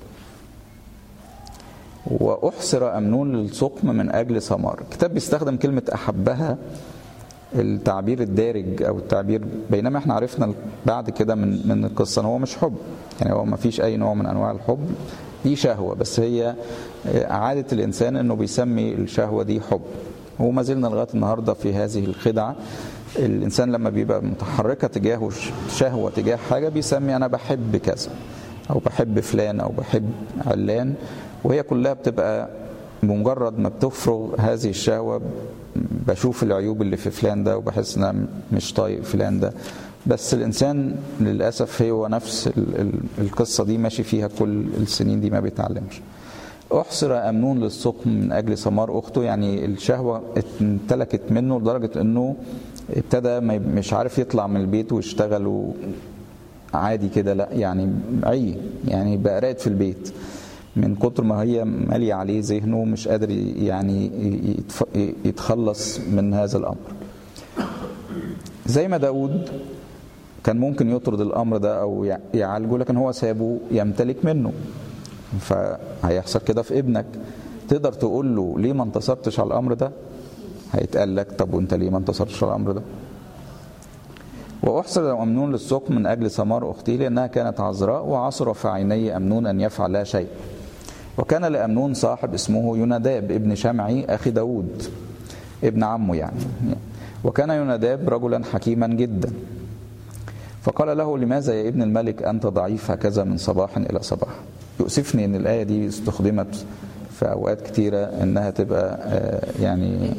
وأحصر أمنون للسقم من أجل سمار الكتاب بيستخدم كلمة أحبها التعبير الدارج أو التعبير بينما احنا عرفنا بعد كده من من القصة هو مش حب يعني هو ما فيش أي نوع من أنواع الحب دي شهوة بس هي عادة الإنسان إنه بيسمي الشهوة دي حب وما زلنا لغاية النهاردة في هذه الخدعة الانسان لما بيبقى متحركه تجاهه شهوه تجاه حاجه بيسمي انا بحب كذا او بحب فلان او بحب علان وهي كلها بتبقى بمجرد ما بتفرغ هذه الشهوه بشوف العيوب اللي في فلان ده وبحس ان انا مش طايق فلان ده بس الانسان للاسف هو نفس القصه دي ماشي فيها كل السنين دي ما بيتعلمش احصر امنون للسقم من اجل سمار اخته يعني الشهوه امتلكت منه لدرجه انه ابتدى مش عارف يطلع من البيت ويشتغل عادي كده لا يعني عي يعني بقى راقد في البيت من كتر ما هي مالية عليه ذهنه مش قادر يعني يتخلص من هذا الأمر زي ما داود كان ممكن يطرد الأمر ده أو يعالجه لكن هو سابه يمتلك منه فهيحصل كده في ابنك تقدر تقول له ليه ما انتصرتش على الأمر ده هيتقال لك طب وانت ليه ما انتصرتش على الامر ده واحصر امنون للسقم من اجل ثمار اخته لانها كانت عذراء وعصر في عيني امنون ان يفعل لها شيء وكان لامنون صاحب اسمه يوناداب ابن شمعي اخي داود ابن عمه يعني وكان يوناداب رجلا حكيما جدا فقال له لماذا يا ابن الملك انت ضعيف هكذا من صباح الى صباح يؤسفني ان الايه دي استخدمت في اوقات كتيره انها تبقى يعني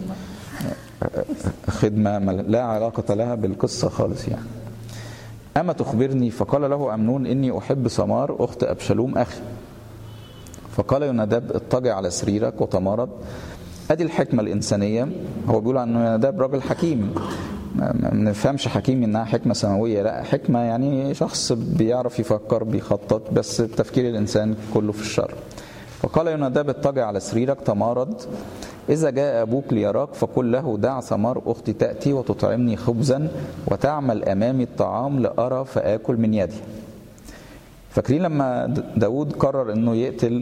خدمه لا علاقه لها بالقصه خالص يعني اما تخبرني فقال له امنون اني احب سمار اخت ابشالوم اخي فقال يوناداب اضطجع على سريرك وتمارض ادي الحكمه الانسانيه هو بيقول عن يوناداب راجل حكيم ما نفهمش حكيم انها حكمه سماويه لا حكمه يعني شخص بيعرف يفكر بيخطط بس تفكير الانسان كله في الشر فقال يوناداب اضطجع على سريرك تمارض إذا جاء أبوك ليراك فقل له دع ثمار أختي تأتي وتطعمني خبزا وتعمل أمامي الطعام لأرى فآكل من يدي فاكرين لما داود قرر أنه يقتل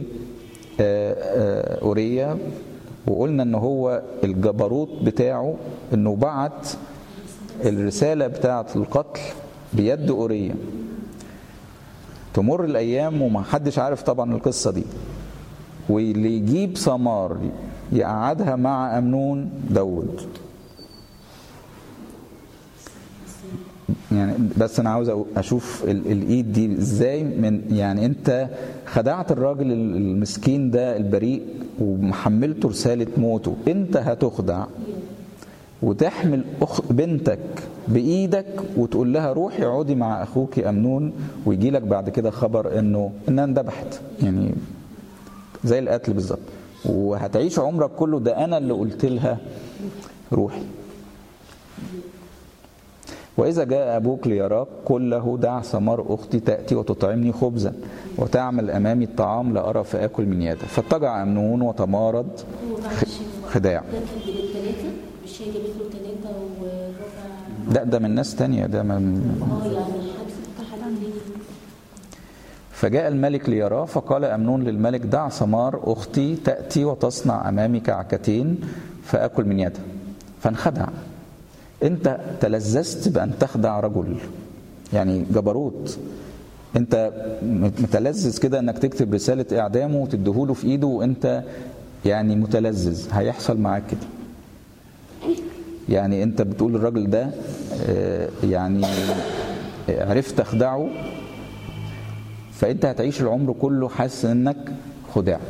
أوريا وقلنا أنه هو الجبروت بتاعه أنه بعت الرسالة بتاعة القتل بيد أوريا تمر الأيام وما حدش عارف طبعا القصة دي واللي يجيب ثمار يقعدها مع أمنون داود يعني بس انا عاوز اشوف الايد دي ازاي من يعني انت خدعت الراجل المسكين ده البريء ومحملته رساله موته انت هتخدع وتحمل أخ بنتك بايدك وتقول لها روحي اقعدي مع اخوك امنون ويجي لك بعد كده خبر انه انها اندبحت يعني زي القتل بالظبط وهتعيش عمرك كله ده انا اللي قلت لها روحي وإذا جاء أبوك ليراك قل له دع ثمار أختي تأتي وتطعمني خبزا وتعمل أمامي الطعام لأرى فآكل من يده فاتجع أمنون وتمارض هو معلش هو خداع ده كان بين الثلاثة مش هي جابت له ثلاثة وربع لا ده من ناس تانية ده من اه يعني حد حد تاني فجاء الملك ليراه فقال أمنون للملك دع ثمار أختي تأتي وتصنع أمامي كعكتين فأكل من يدها فانخدع أنت تلذذت بأن تخدع رجل يعني جبروت أنت متلذذ كده أنك تكتب رسالة إعدامه وتديهوله في إيده وأنت يعني متلذذ هيحصل معاك كده يعني أنت بتقول الراجل ده آه، يعني عرفت أخدعه فانت هتعيش العمر كله حاسس انك خدعت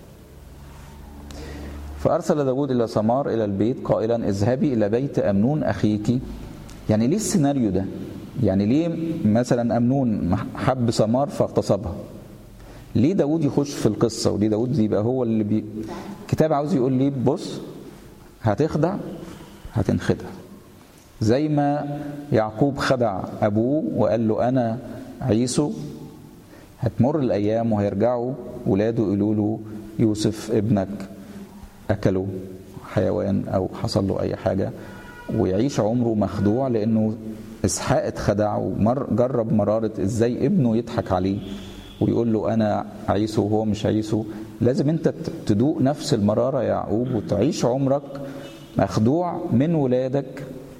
فارسل داود الى سمار الى البيت قائلا اذهبي الى بيت امنون اخيك يعني ليه السيناريو ده يعني ليه مثلا امنون حب سمار فاغتصبها ليه داود يخش في القصه وليه داود يبقى هو اللي بي... الكتاب عاوز يقول لي بص هتخدع هتنخدع زي ما يعقوب خدع ابوه وقال له انا عيسو هتمر الايام وهيرجعوا ولاده يقولوا له يوسف ابنك اكله حيوان او حصل له اي حاجه ويعيش عمره مخدوع لانه اسحاق اتخدع وجرب مراره ازاي ابنه يضحك عليه ويقول له انا عيسو وهو مش عيسو لازم انت تدوق نفس المراره يا يعقوب وتعيش عمرك مخدوع من ولادك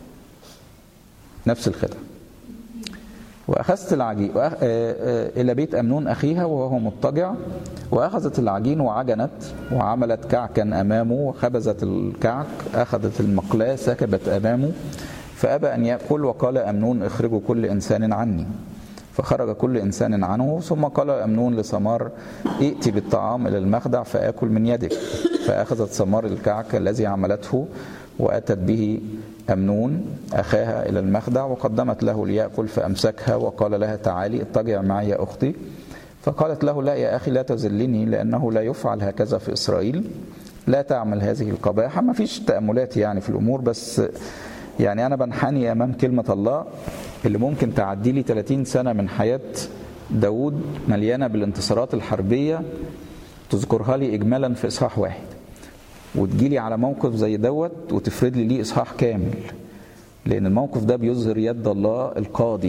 نفس الخدع وأخذت العجين وأخ... آه، آه، إلى بيت أمنون أخيها وهو مضطجع وأخذت العجين وعجنت وعملت كعكا أمامه وخبزت الكعك أخذت المقلاة سكبت أمامه فأبى أن يأكل وقال أمنون اخرجوا كل إنسان عني فخرج كل إنسان عنه ثم قال أمنون لسمار ائتي بالطعام إلى المخدع فآكل من يدك فأخذت سمار الكعك الذي عملته وأتت به أمنون أخاها إلى المخدع وقدمت له ليأكل فأمسكها وقال لها تعالي اضطجع معي يا أختي فقالت له لا يا أخي لا تذلني لأنه لا يفعل هكذا في إسرائيل لا تعمل هذه القباحة ما فيش تأملات يعني في الأمور بس يعني أنا بنحني أمام كلمة الله اللي ممكن تعدي لي 30 سنة من حياة داود مليانة بالانتصارات الحربية تذكرها لي إجمالا في إصحاح واحد وتجيلي على موقف زي دوت وتفرد لي ليه إصحاح كامل لأن الموقف ده بيظهر يد الله القاضي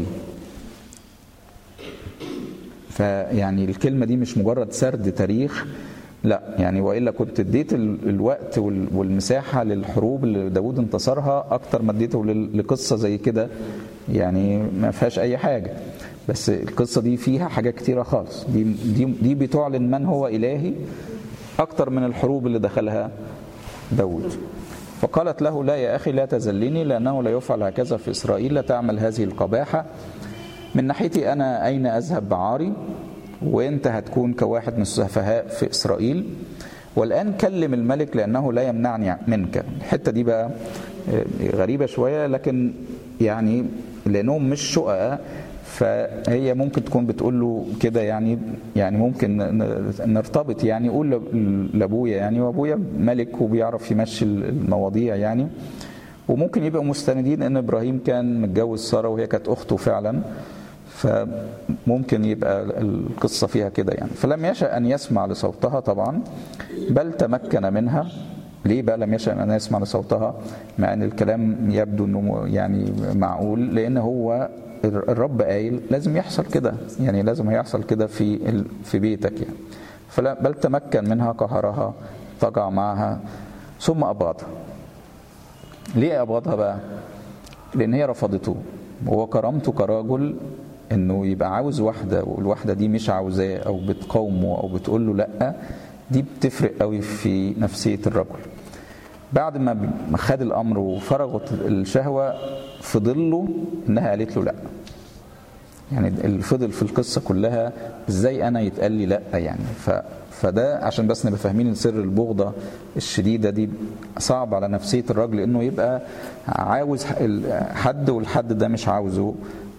فيعني الكلمة دي مش مجرد سرد تاريخ لا يعني والا كنت اديت ال- الوقت وال- والمساحه للحروب اللي داوود انتصرها اكتر ما اديته لل- لقصه زي كده يعني ما فيهاش اي حاجه بس القصه دي فيها حاجات كتيره خالص دي دي دي بتعلن من هو الهي اكتر من الحروب اللي دخلها داوود فقالت له لا يا اخي لا تذلني لانه لا يفعل هكذا في اسرائيل لا تعمل هذه القباحه من ناحيتي انا اين اذهب بعاري وانت هتكون كواحد من السفهاء في اسرائيل والان كلم الملك لانه لا يمنعني منك الحته دي بقى غريبه شويه لكن يعني لانهم مش شققاء فهي ممكن تكون بتقول له كده يعني يعني ممكن نرتبط يعني قول لابويا يعني وابويا ملك وبيعرف يمشي المواضيع يعني وممكن يبقوا مستندين ان ابراهيم كان متجوز ساره وهي كانت اخته فعلا فممكن يبقى القصة فيها كده يعني فلم يشأ أن يسمع لصوتها طبعا بل تمكن منها ليه بقى لم يشأ أن يسمع لصوتها مع أن الكلام يبدو أنه يعني معقول لأن هو الرب قايل لازم يحصل كده يعني لازم هيحصل كده في في بيتك يعني فلا بل تمكن منها قهرها طغى معها ثم أبغضها ليه أبغضها بقى لأن هي رفضته وهو كرامته كراجل انه يبقى عاوز واحده والواحده دي مش عاوزاه او بتقاومه او بتقول له لا دي بتفرق قوي في نفسيه الرجل بعد ما خد الامر وفرغت الشهوه فضل له انها قالت له لا يعني اللي فضل في القصه كلها ازاي انا يتقال لي لا يعني ف فده عشان بس نبقى فاهمين سر البغضه الشديده دي صعب على نفسيه الراجل انه يبقى عاوز حد والحد ده مش عاوزه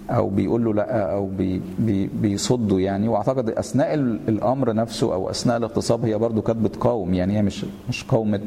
او بيقول له لا او بي بي بيصده يعني واعتقد اثناء ال- الامر نفسه او اثناء الاغتصاب هي برضو كانت بتقاوم يعني هي مش مش قاومت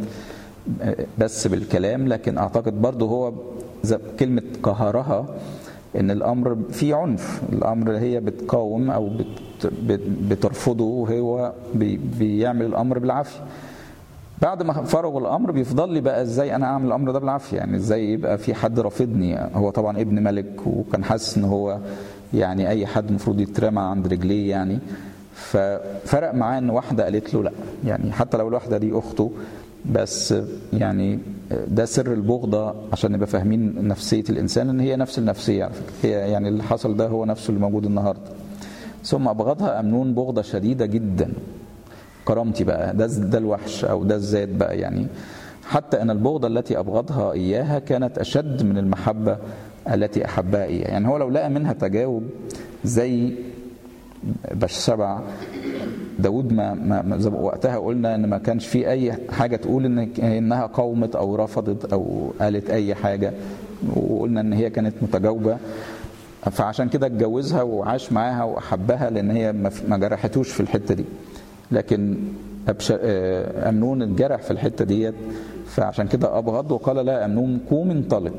بس بالكلام لكن اعتقد برضو هو زي كلمه قهرها ان الامر فيه عنف الامر هي بتقاوم او بت بت- بترفضه وهو بي بيعمل الامر بالعافيه بعد ما فرغوا الامر بيفضل لي بقى ازاي انا اعمل الامر ده بالعافيه يعني ازاي يبقى في حد رافضني هو طبعا ابن ملك وكان حاسس ان هو يعني اي حد المفروض يترمى عند رجليه يعني ففرق معاه ان واحده قالت له لا يعني حتى لو الواحده دي اخته بس يعني ده سر البغضة عشان نبقى فاهمين نفسية الإنسان إن هي نفس النفسية على فكرة هي يعني اللي حصل ده هو نفسه اللي موجود النهاردة ثم أبغضها أمنون بغضة شديدة جدا كرامتي بقى ده ده الوحش او ده الذات بقى يعني حتى ان البغضه التي ابغضها اياها كانت اشد من المحبه التي احبها اياها يعني هو لو لقى منها تجاوب زي بشسبع داود ما, ما ما- زي ما وقتها قلنا ان ما كانش في اي حاجه تقول ان انها قاومت او رفضت او قالت اي حاجه وقلنا ان هي كانت متجاوبه فعشان كده اتجوزها وعاش معاها واحبها لان هي ما ما جرحتوش في الحته دي لكن أبش... آه، امنون اتجرح في الحته ديت فعشان كده ابغض وقال لا امنون قوم انطلق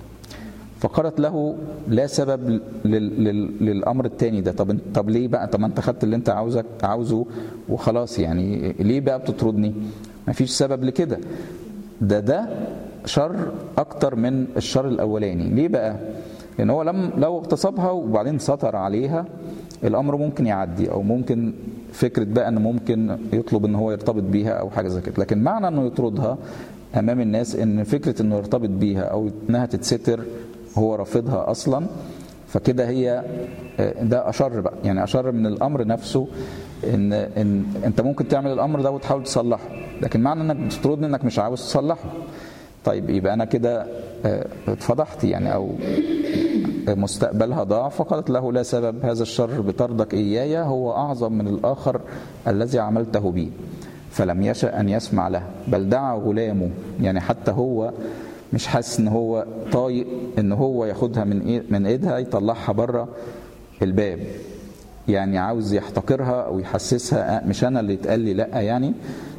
فقالت له لا سبب لل... لل... للامر الثاني ده طب انت- طب ليه بقى طب ما انت خدت اللي انت عاوزك عاوزه وخلاص يعني ليه بقى بتطردني مفيش سبب لكده ده ده شر اكتر من الشر الاولاني ليه بقى لان هو لم لو اغتصبها وبعدين سطر عليها الامر ممكن يعدي او ممكن فكره بقى انه ممكن يطلب ان هو يرتبط بيها او حاجه زي كده لكن معنى انه يطردها امام الناس ان فكره انه يرتبط بيها او انها تتستر هو رافضها اصلا فكده هي آه، ده اشر بقى يعني اشر من الامر نفسه ان ان انت ممكن تعمل الامر ده وتحاول تصلحه لكن معنى انك بتطردني انك مش عاوز تصلحه طيب يبقى انا كده آه، اتفضحت يعني او مستقبلها ضاع فقالت له لا سبب هذا الشر بطردك إياي هو أعظم من الآخر الذي عملته بي فلم يشأ أن يسمع له بل دعا غلامه يعني حتى هو مش حاسس ان هو طايق ان هو ياخدها من إيه من ايدها يطلعها بره الباب يعني عاوز يحتقرها او يحسسها مش انا اللي اتقال لي لا يعني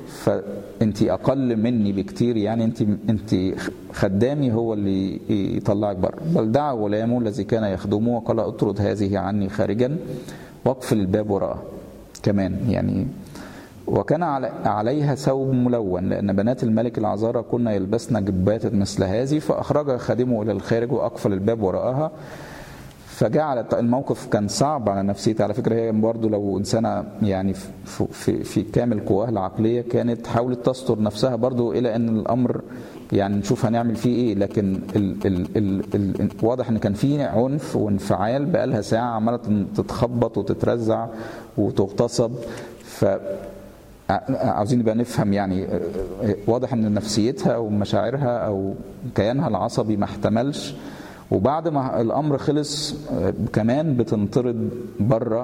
فانت اقل مني بكتير يعني انت انت خدامي هو اللي يطلعك بره بل دعا غلامه الذي كان يخدمه وقال اطرد هذه عني خارجا واقفل الباب وراءها كمان يعني وكان عليها ثوب ملون لأن بنات الملك العذارى كن يلبسن جبات مثل هذه فأخرج خادمه إلى الخارج وأقفل الباب وراءها فجعل الموقف كان صعب على نفسيتها على فكره هي برضه لو انسانه يعني في, في, في كامل قواها العقليه كانت حاولت تستر نفسها برضه الى ان الامر يعني نشوف هنعمل فيه ايه لكن ال ال ال ال واضح ان كان في عنف وانفعال بقالها ساعه عماله تتخبط وتترزع وتغتصب ف عاوزين نبقى نفهم يعني واضح ان نفسيتها او مشاعرها او كيانها العصبي ما احتملش وبعد ما الامر خلص كمان بتنطرد بره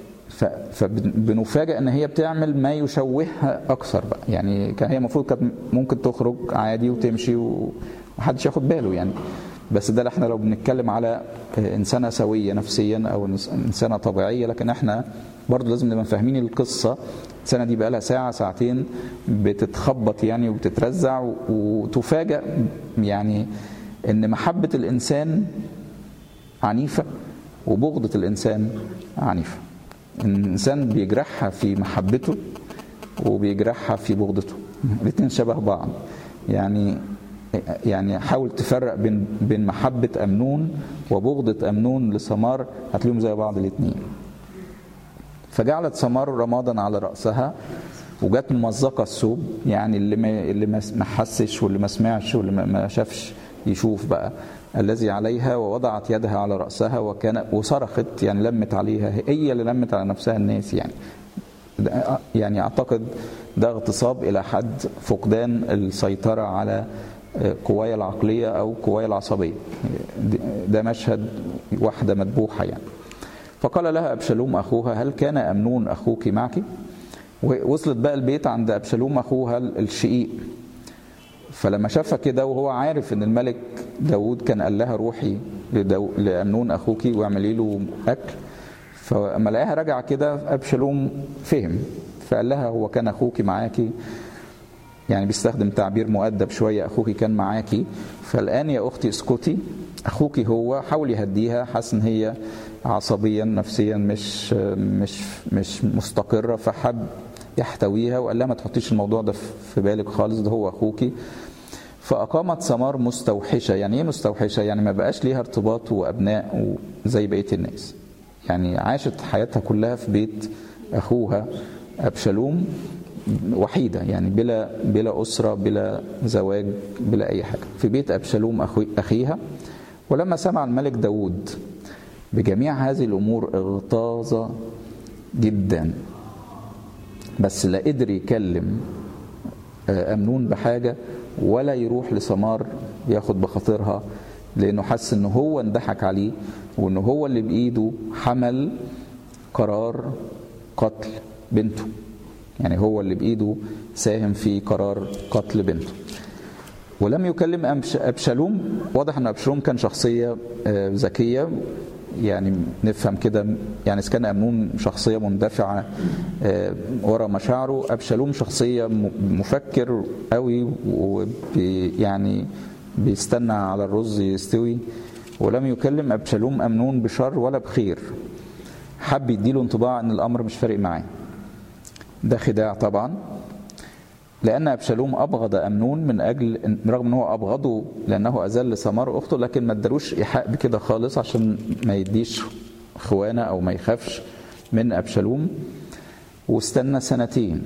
فبنفاجئ ان هي بتعمل ما يشوهها اكثر بقى يعني كان هي المفروض كانت ممكن تخرج عادي وتمشي ومحدش ياخد باله يعني بس ده احنا لو بنتكلم على انسانه سويه نفسيا او انسانه طبيعيه لكن احنا برضه لازم نبقى فاهمين القصه السنه دي بقى لها ساعه ساعتين بتتخبط يعني وبتترزع وتفاجئ يعني ان محبه الانسان عنيفه وبغضه الانسان عنيفه الانسان بيجرحها في محبته وبيجرحها في بغضته الاثنين شبه بعض يعني يعني حاول تفرق بين بين محبه امنون وبغضه امنون لسمار هتلاقيهم زي بعض الاثنين فجعلت سمار رمادا على راسها وجت ممزقه الثوب يعني اللي ما اللي ما حسش واللي ما سمعش واللي ما شافش يشوف بقى الذي عليها ووضعت يدها على راسها وكان وصرخت يعني لمت عليها هي اللي لمت على نفسها الناس يعني يعني اعتقد ده اغتصاب الى حد فقدان السيطره على قوايا العقليه او قوايا العصبيه ده مشهد واحده مذبوحه يعني فقال لها ابشالوم اخوها هل كان امنون اخوك معك وصلت بقى البيت عند ابشالوم اخوها الشقيق فلما شافها كده وهو عارف ان الملك داود كان قال لها روحي لدو... لأمنون أخوك واعملي له أكل فلما لقاها راجعة كده أبشالوم فهم فقال لها هو كان أخوك معاكي يعني بيستخدم تعبير مؤدب شوية أخوك كان معاكي فالآن يا أختي اسكتي أخوك هو حاول يهديها حاسس إن هي عصبيا نفسيا مش مش مش مستقرة فحب يحتويها وقال لها ما تحطيش الموضوع ده في بالك خالص ده هو أخوكي فأقامت ثمار مستوحشة يعني إيه مستوحشة؟ يعني ما بقاش ليها ارتباط وأبناء زي بقية الناس يعني عاشت حياتها كلها في بيت أخوها أبشالوم وحيدة يعني بلا بلا أسرة بلا زواج بلا أي حاجة في بيت أبشالوم أخيها ولما سمع الملك داود بجميع هذه الأمور اغتاظ جدا بس لا قدر يكلم أمنون بحاجة ولا يروح لسمار ياخد بخاطرها لأنه حس إنه هو اندحك عليه وإنه هو اللي بإيده حمل قرار قتل بنته يعني هو اللي بإيده ساهم في قرار قتل بنته ولم يكلم أبشالوم واضح أن أبشالوم كان شخصية ذكية يعني نفهم كده يعني إذا كان أمنون شخصية مندفعة ورا مشاعره أبشالوم شخصية مفكر قوي ويعني بيستنى على الرز يستوي ولم يكلم أبشالوم أمنون بشر ولا بخير حب يديله انطباع أن الأمر مش فارق معاه ده خداع طبعا لأن أبشالوم أبغض أمنون من أجل رغم أنه هو أبغضه لأنه أذل سمار أخته لكن ما ادالوش إيحاء بكده خالص عشان ما يديش خوانة أو ما يخافش من أبشالوم واستنى سنتين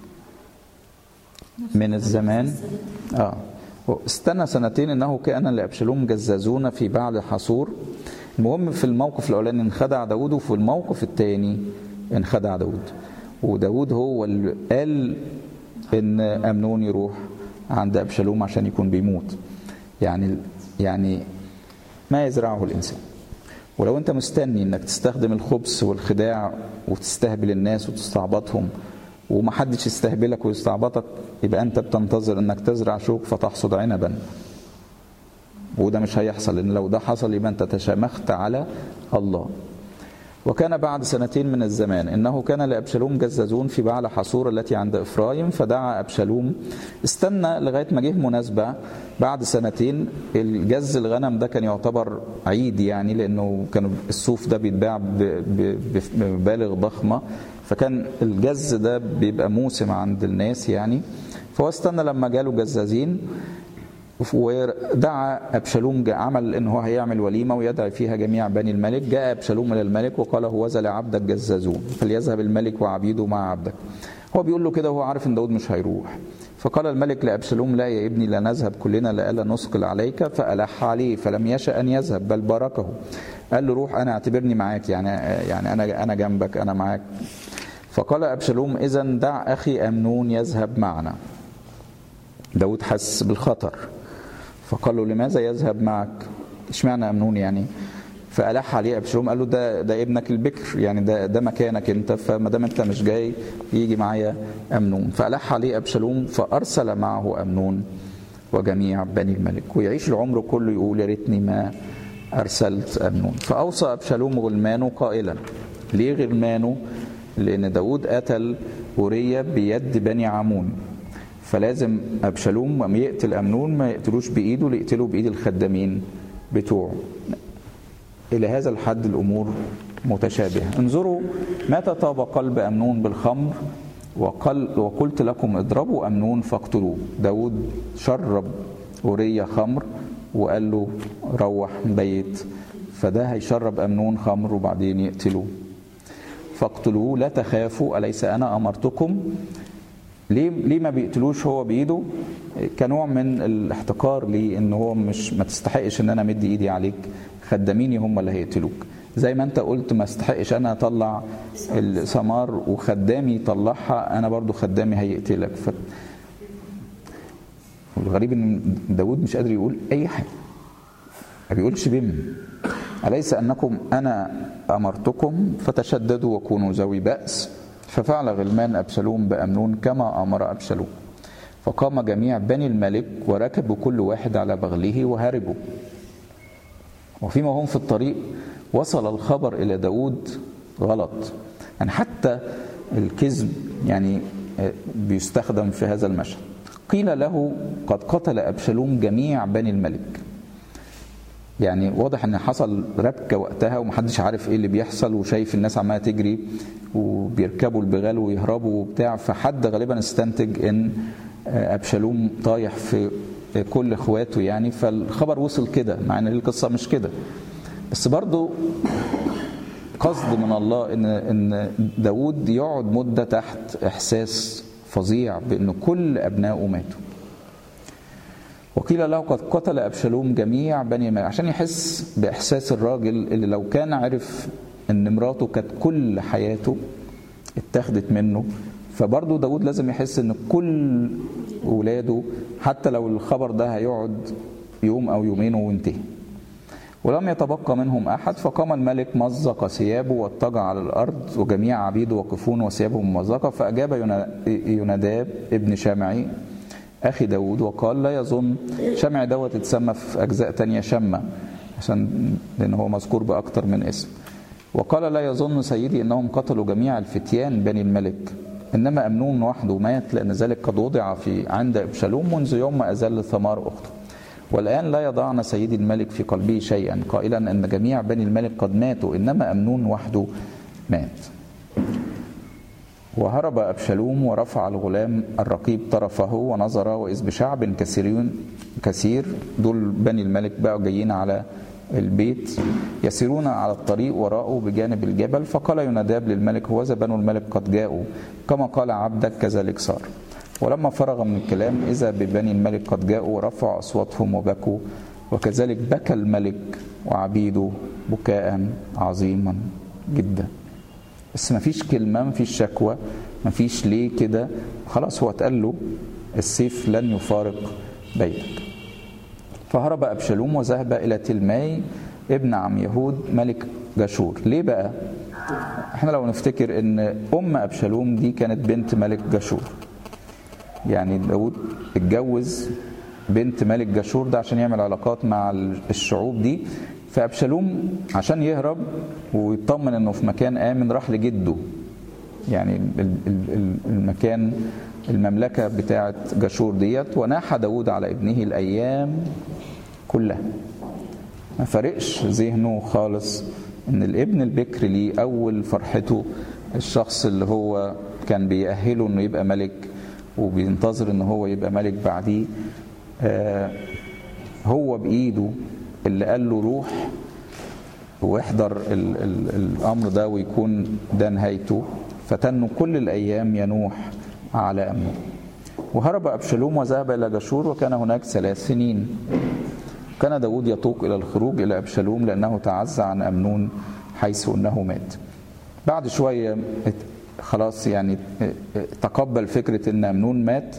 من الزمان آه استنى سنتين انه كان لابشالوم جزازون في بعد حصور المهم في الموقف الاولاني انخدع داود وفي الموقف الثاني انخدع داود وداود هو اللي قال ان امنون يروح عند ابشالوم عشان يكون بيموت يعني يعني ما يزرعه الانسان ولو انت مستني انك تستخدم الخبث والخداع وتستهبل الناس وتستعبطهم ومحدش يستهبلك ويستعبطك يبقى انت بتنتظر انك تزرع شوك فتحصد عنبا وده مش هيحصل لان لو ده حصل يبقى انت تشامخت على الله وكان بعد سنتين من الزمان انه كان لابشالوم جزازون في بعل حصور التي عند افرايم فدعا ابشالوم استنى لغايه ما جه مناسبه بعد سنتين الجز الغنم ده كان يعتبر عيد يعني لانه كان الصوف ده بيتباع بمبالغ ضخمه فكان الجز ده بيبقى موسم عند الناس يعني فهو استنى لما جاله جزازين ودعا ابشالوم عمل ان هو هيعمل وليمه ويدعي فيها جميع بني الملك جاء ابشالوم الى الملك وقال هوذا لعبدك جزازون فليذهب الملك وعبيده مع عبدك هو بيقول له كده وهو عارف ان داود مش هيروح فقال الملك لابشالوم لا يا ابني لا نذهب كلنا لألا نثقل عليك فألح عليه فلم يشأ ان يذهب بل باركه قال له روح انا اعتبرني معاك يعني يعني انا انا جنبك انا معاك فقال ابشالوم اذا دع اخي امنون يذهب معنا داود حس بالخطر فقال له لماذا يذهب معك اشمعنى امنون يعني فألح عليه ابشالوم قال له ده ده ابنك البكر يعني ده ده مكانك انت فما دام انت مش جاي يجي معايا امنون فألح عليه ابشالوم فارسل معه امنون وجميع بني الملك ويعيش العمر كله يقول يا ريتني ما ارسلت امنون فاوصى ابشالوم غلمانه قائلا ليه غلمانه لان داود قتل اوريا بيد بني عمون فلازم ابشالوم لما يقتل امنون ما يقتلوش بايده يقتله بايد الخدامين بتوعه الى هذا الحد الامور متشابهه انظروا متى طاب قلب امنون بالخمر وقل وقلت لكم اضربوا امنون فاقتلوه داود شرب اوريا خمر وقال له روح بيت فده هيشرب امنون خمر وبعدين يقتلوه فاقتلوه لا تخافوا اليس انا امرتكم ليه ليه ما بيقتلوش هو بايده كنوع من الاحتقار ليه ان هو مش ما تستحقش ان انا مدي ايدي عليك خداميني هم اللي هيقتلوك زي ما انت قلت ما استحقش انا اطلع الثمار وخدامي يطلعها انا برضو خدامي هيقتلك ف... والغريب ان داود مش قادر يقول اي حاجه ما بيقولش بم اليس انكم انا امرتكم فتشددوا وكونوا ذوي باس ففعل غلمان ابشالوم بامنون كما امر ابشالوم فقام جميع بني الملك وركبوا كل واحد على بغله وهربوا وفيما هم في الطريق وصل الخبر إلى داود غلط يعني حتى الكذب يعني بيستخدم في هذا المشهد قيل له قد قتل أبشالوم جميع بني الملك يعني واضح ان حصل ربكه وقتها ومحدش عارف ايه اللي بيحصل وشايف الناس عماله تجري وبيركبوا البغال ويهربوا وبتاع فحد غالبا استنتج ان ابشالوم طايح في كل اخواته يعني فالخبر وصل كده مع ان القصه مش كده بس برضو قصد من الله ان ان داود يقعد مده تحت احساس فظيع بان كل ابنائه ماتوا وقيل له قد قتل ابشالوم جميع بني مالك عشان يحس باحساس الراجل اللي لو كان عرف ان مراته كانت كل حياته اتاخدت منه فبرضه داود لازم يحس ان كل ولاده حتى لو الخبر ده هيقعد يوم او يومين وينتهي ولم يتبقى منهم احد فقام الملك مزق ثيابه واضطجع على الارض وجميع عبيده واقفون وثيابهم ممزقه فاجاب يوناداب ابن شامعي اخي داود وقال لا يظن شمع دوت اتسمى في اجزاء تانية شمة عشان لان هو مذكور باكتر من اسم وقال لا يظن سيدي انهم قتلوا جميع الفتيان بني الملك انما امنون وحده مات لان ذلك قد وضع في عند ابشالوم منذ يوم ما ازل ثمار اخته والان لا يضعن سيدي الملك في قلبه شيئا قائلا ان جميع بني الملك قد ماتوا انما امنون وحده مات وهرب أبشالوم ورفع الغلام الرقيب طرفه ونظر وإذ بشعب كثيرون كثير دول بني الملك بقوا جايين على البيت يسيرون على الطريق وراءه بجانب الجبل فقال يناداب للملك هوذا بنو الملك قد جاءوا كما قال عبدك كذلك صار ولما فرغ من الكلام إذا ببني الملك قد جاءوا ورفعوا أصواتهم وبكوا وكذلك بكى الملك وعبيده بكاء عظيما جدا بس ما فيش كلمه ما فيش شكوى ما فيش ليه كده خلاص هو اتقال له السيف لن يفارق بيتك فهرب ابشالوم وذهب الى تلماي ابن عم يهود ملك جاشور ليه بقى احنا لو نفتكر ان ام ابشالوم دي كانت بنت ملك جاشور يعني داود اتجوز بنت ملك جاشور ده عشان يعمل علاقات مع الشعوب دي فابشالوم عشان يهرب ويطمن انه في مكان امن راح لجده يعني المكان المملكه بتاعه جاشور ديت وناح داود على ابنه الايام كلها ما فرقش ذهنه خالص ان الابن البكر ليه اول فرحته الشخص اللي هو كان بيأهله انه يبقى ملك وبينتظر ان هو يبقى ملك بعديه آه هو بايده اللي قال له روح واحضر ال ال الامر ده ويكون ده نهايته فتنوا كل الايام ينوح على امنه وهرب ابشالوم وذهب الى جشور وكان هناك ثلاث سنين كان داود يطوق الى الخروج الى ابشالوم لانه تعزى عن امنون حيث انه مات بعد شويه خلاص يعني تقبل فكره ان امنون مات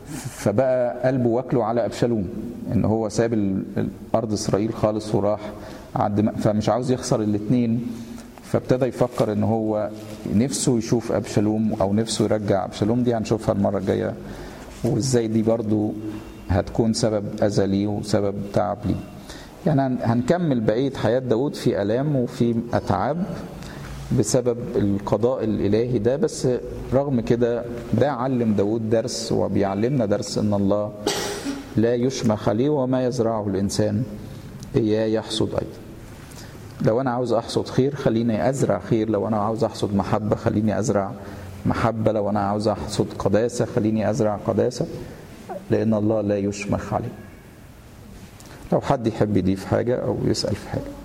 فبقى قلبه واكله على ابشالوم ان هو ساب ارض اسرائيل خالص وراح عد فمش عاوز يخسر الاثنين فابتدى يفكر ان هو نفسه يشوف ابشالوم او نفسه يرجع ابشالوم دي هنشوفها المره الجايه وازاي دي برضو هتكون سبب اذى ليه وسبب تعب ليه يعني هنكمل بقيه حياه داود في الام وفي اتعاب بسبب القضاء الإلهي ده بس رغم كده ده علم داود درس وبيعلمنا درس إن الله لا يشمخ عليه وما يزرعه الإنسان إياه يحصد أيضا لو أنا عاوز أحصد خير خليني أزرع خير لو أنا عاوز أحصد محبة خليني أزرع محبة لو أنا عاوز أحصد قداسة خليني أزرع قداسة لأن الله لا يشمخ عليه لو حد يحب يضيف حاجة أو يسأل في حاجة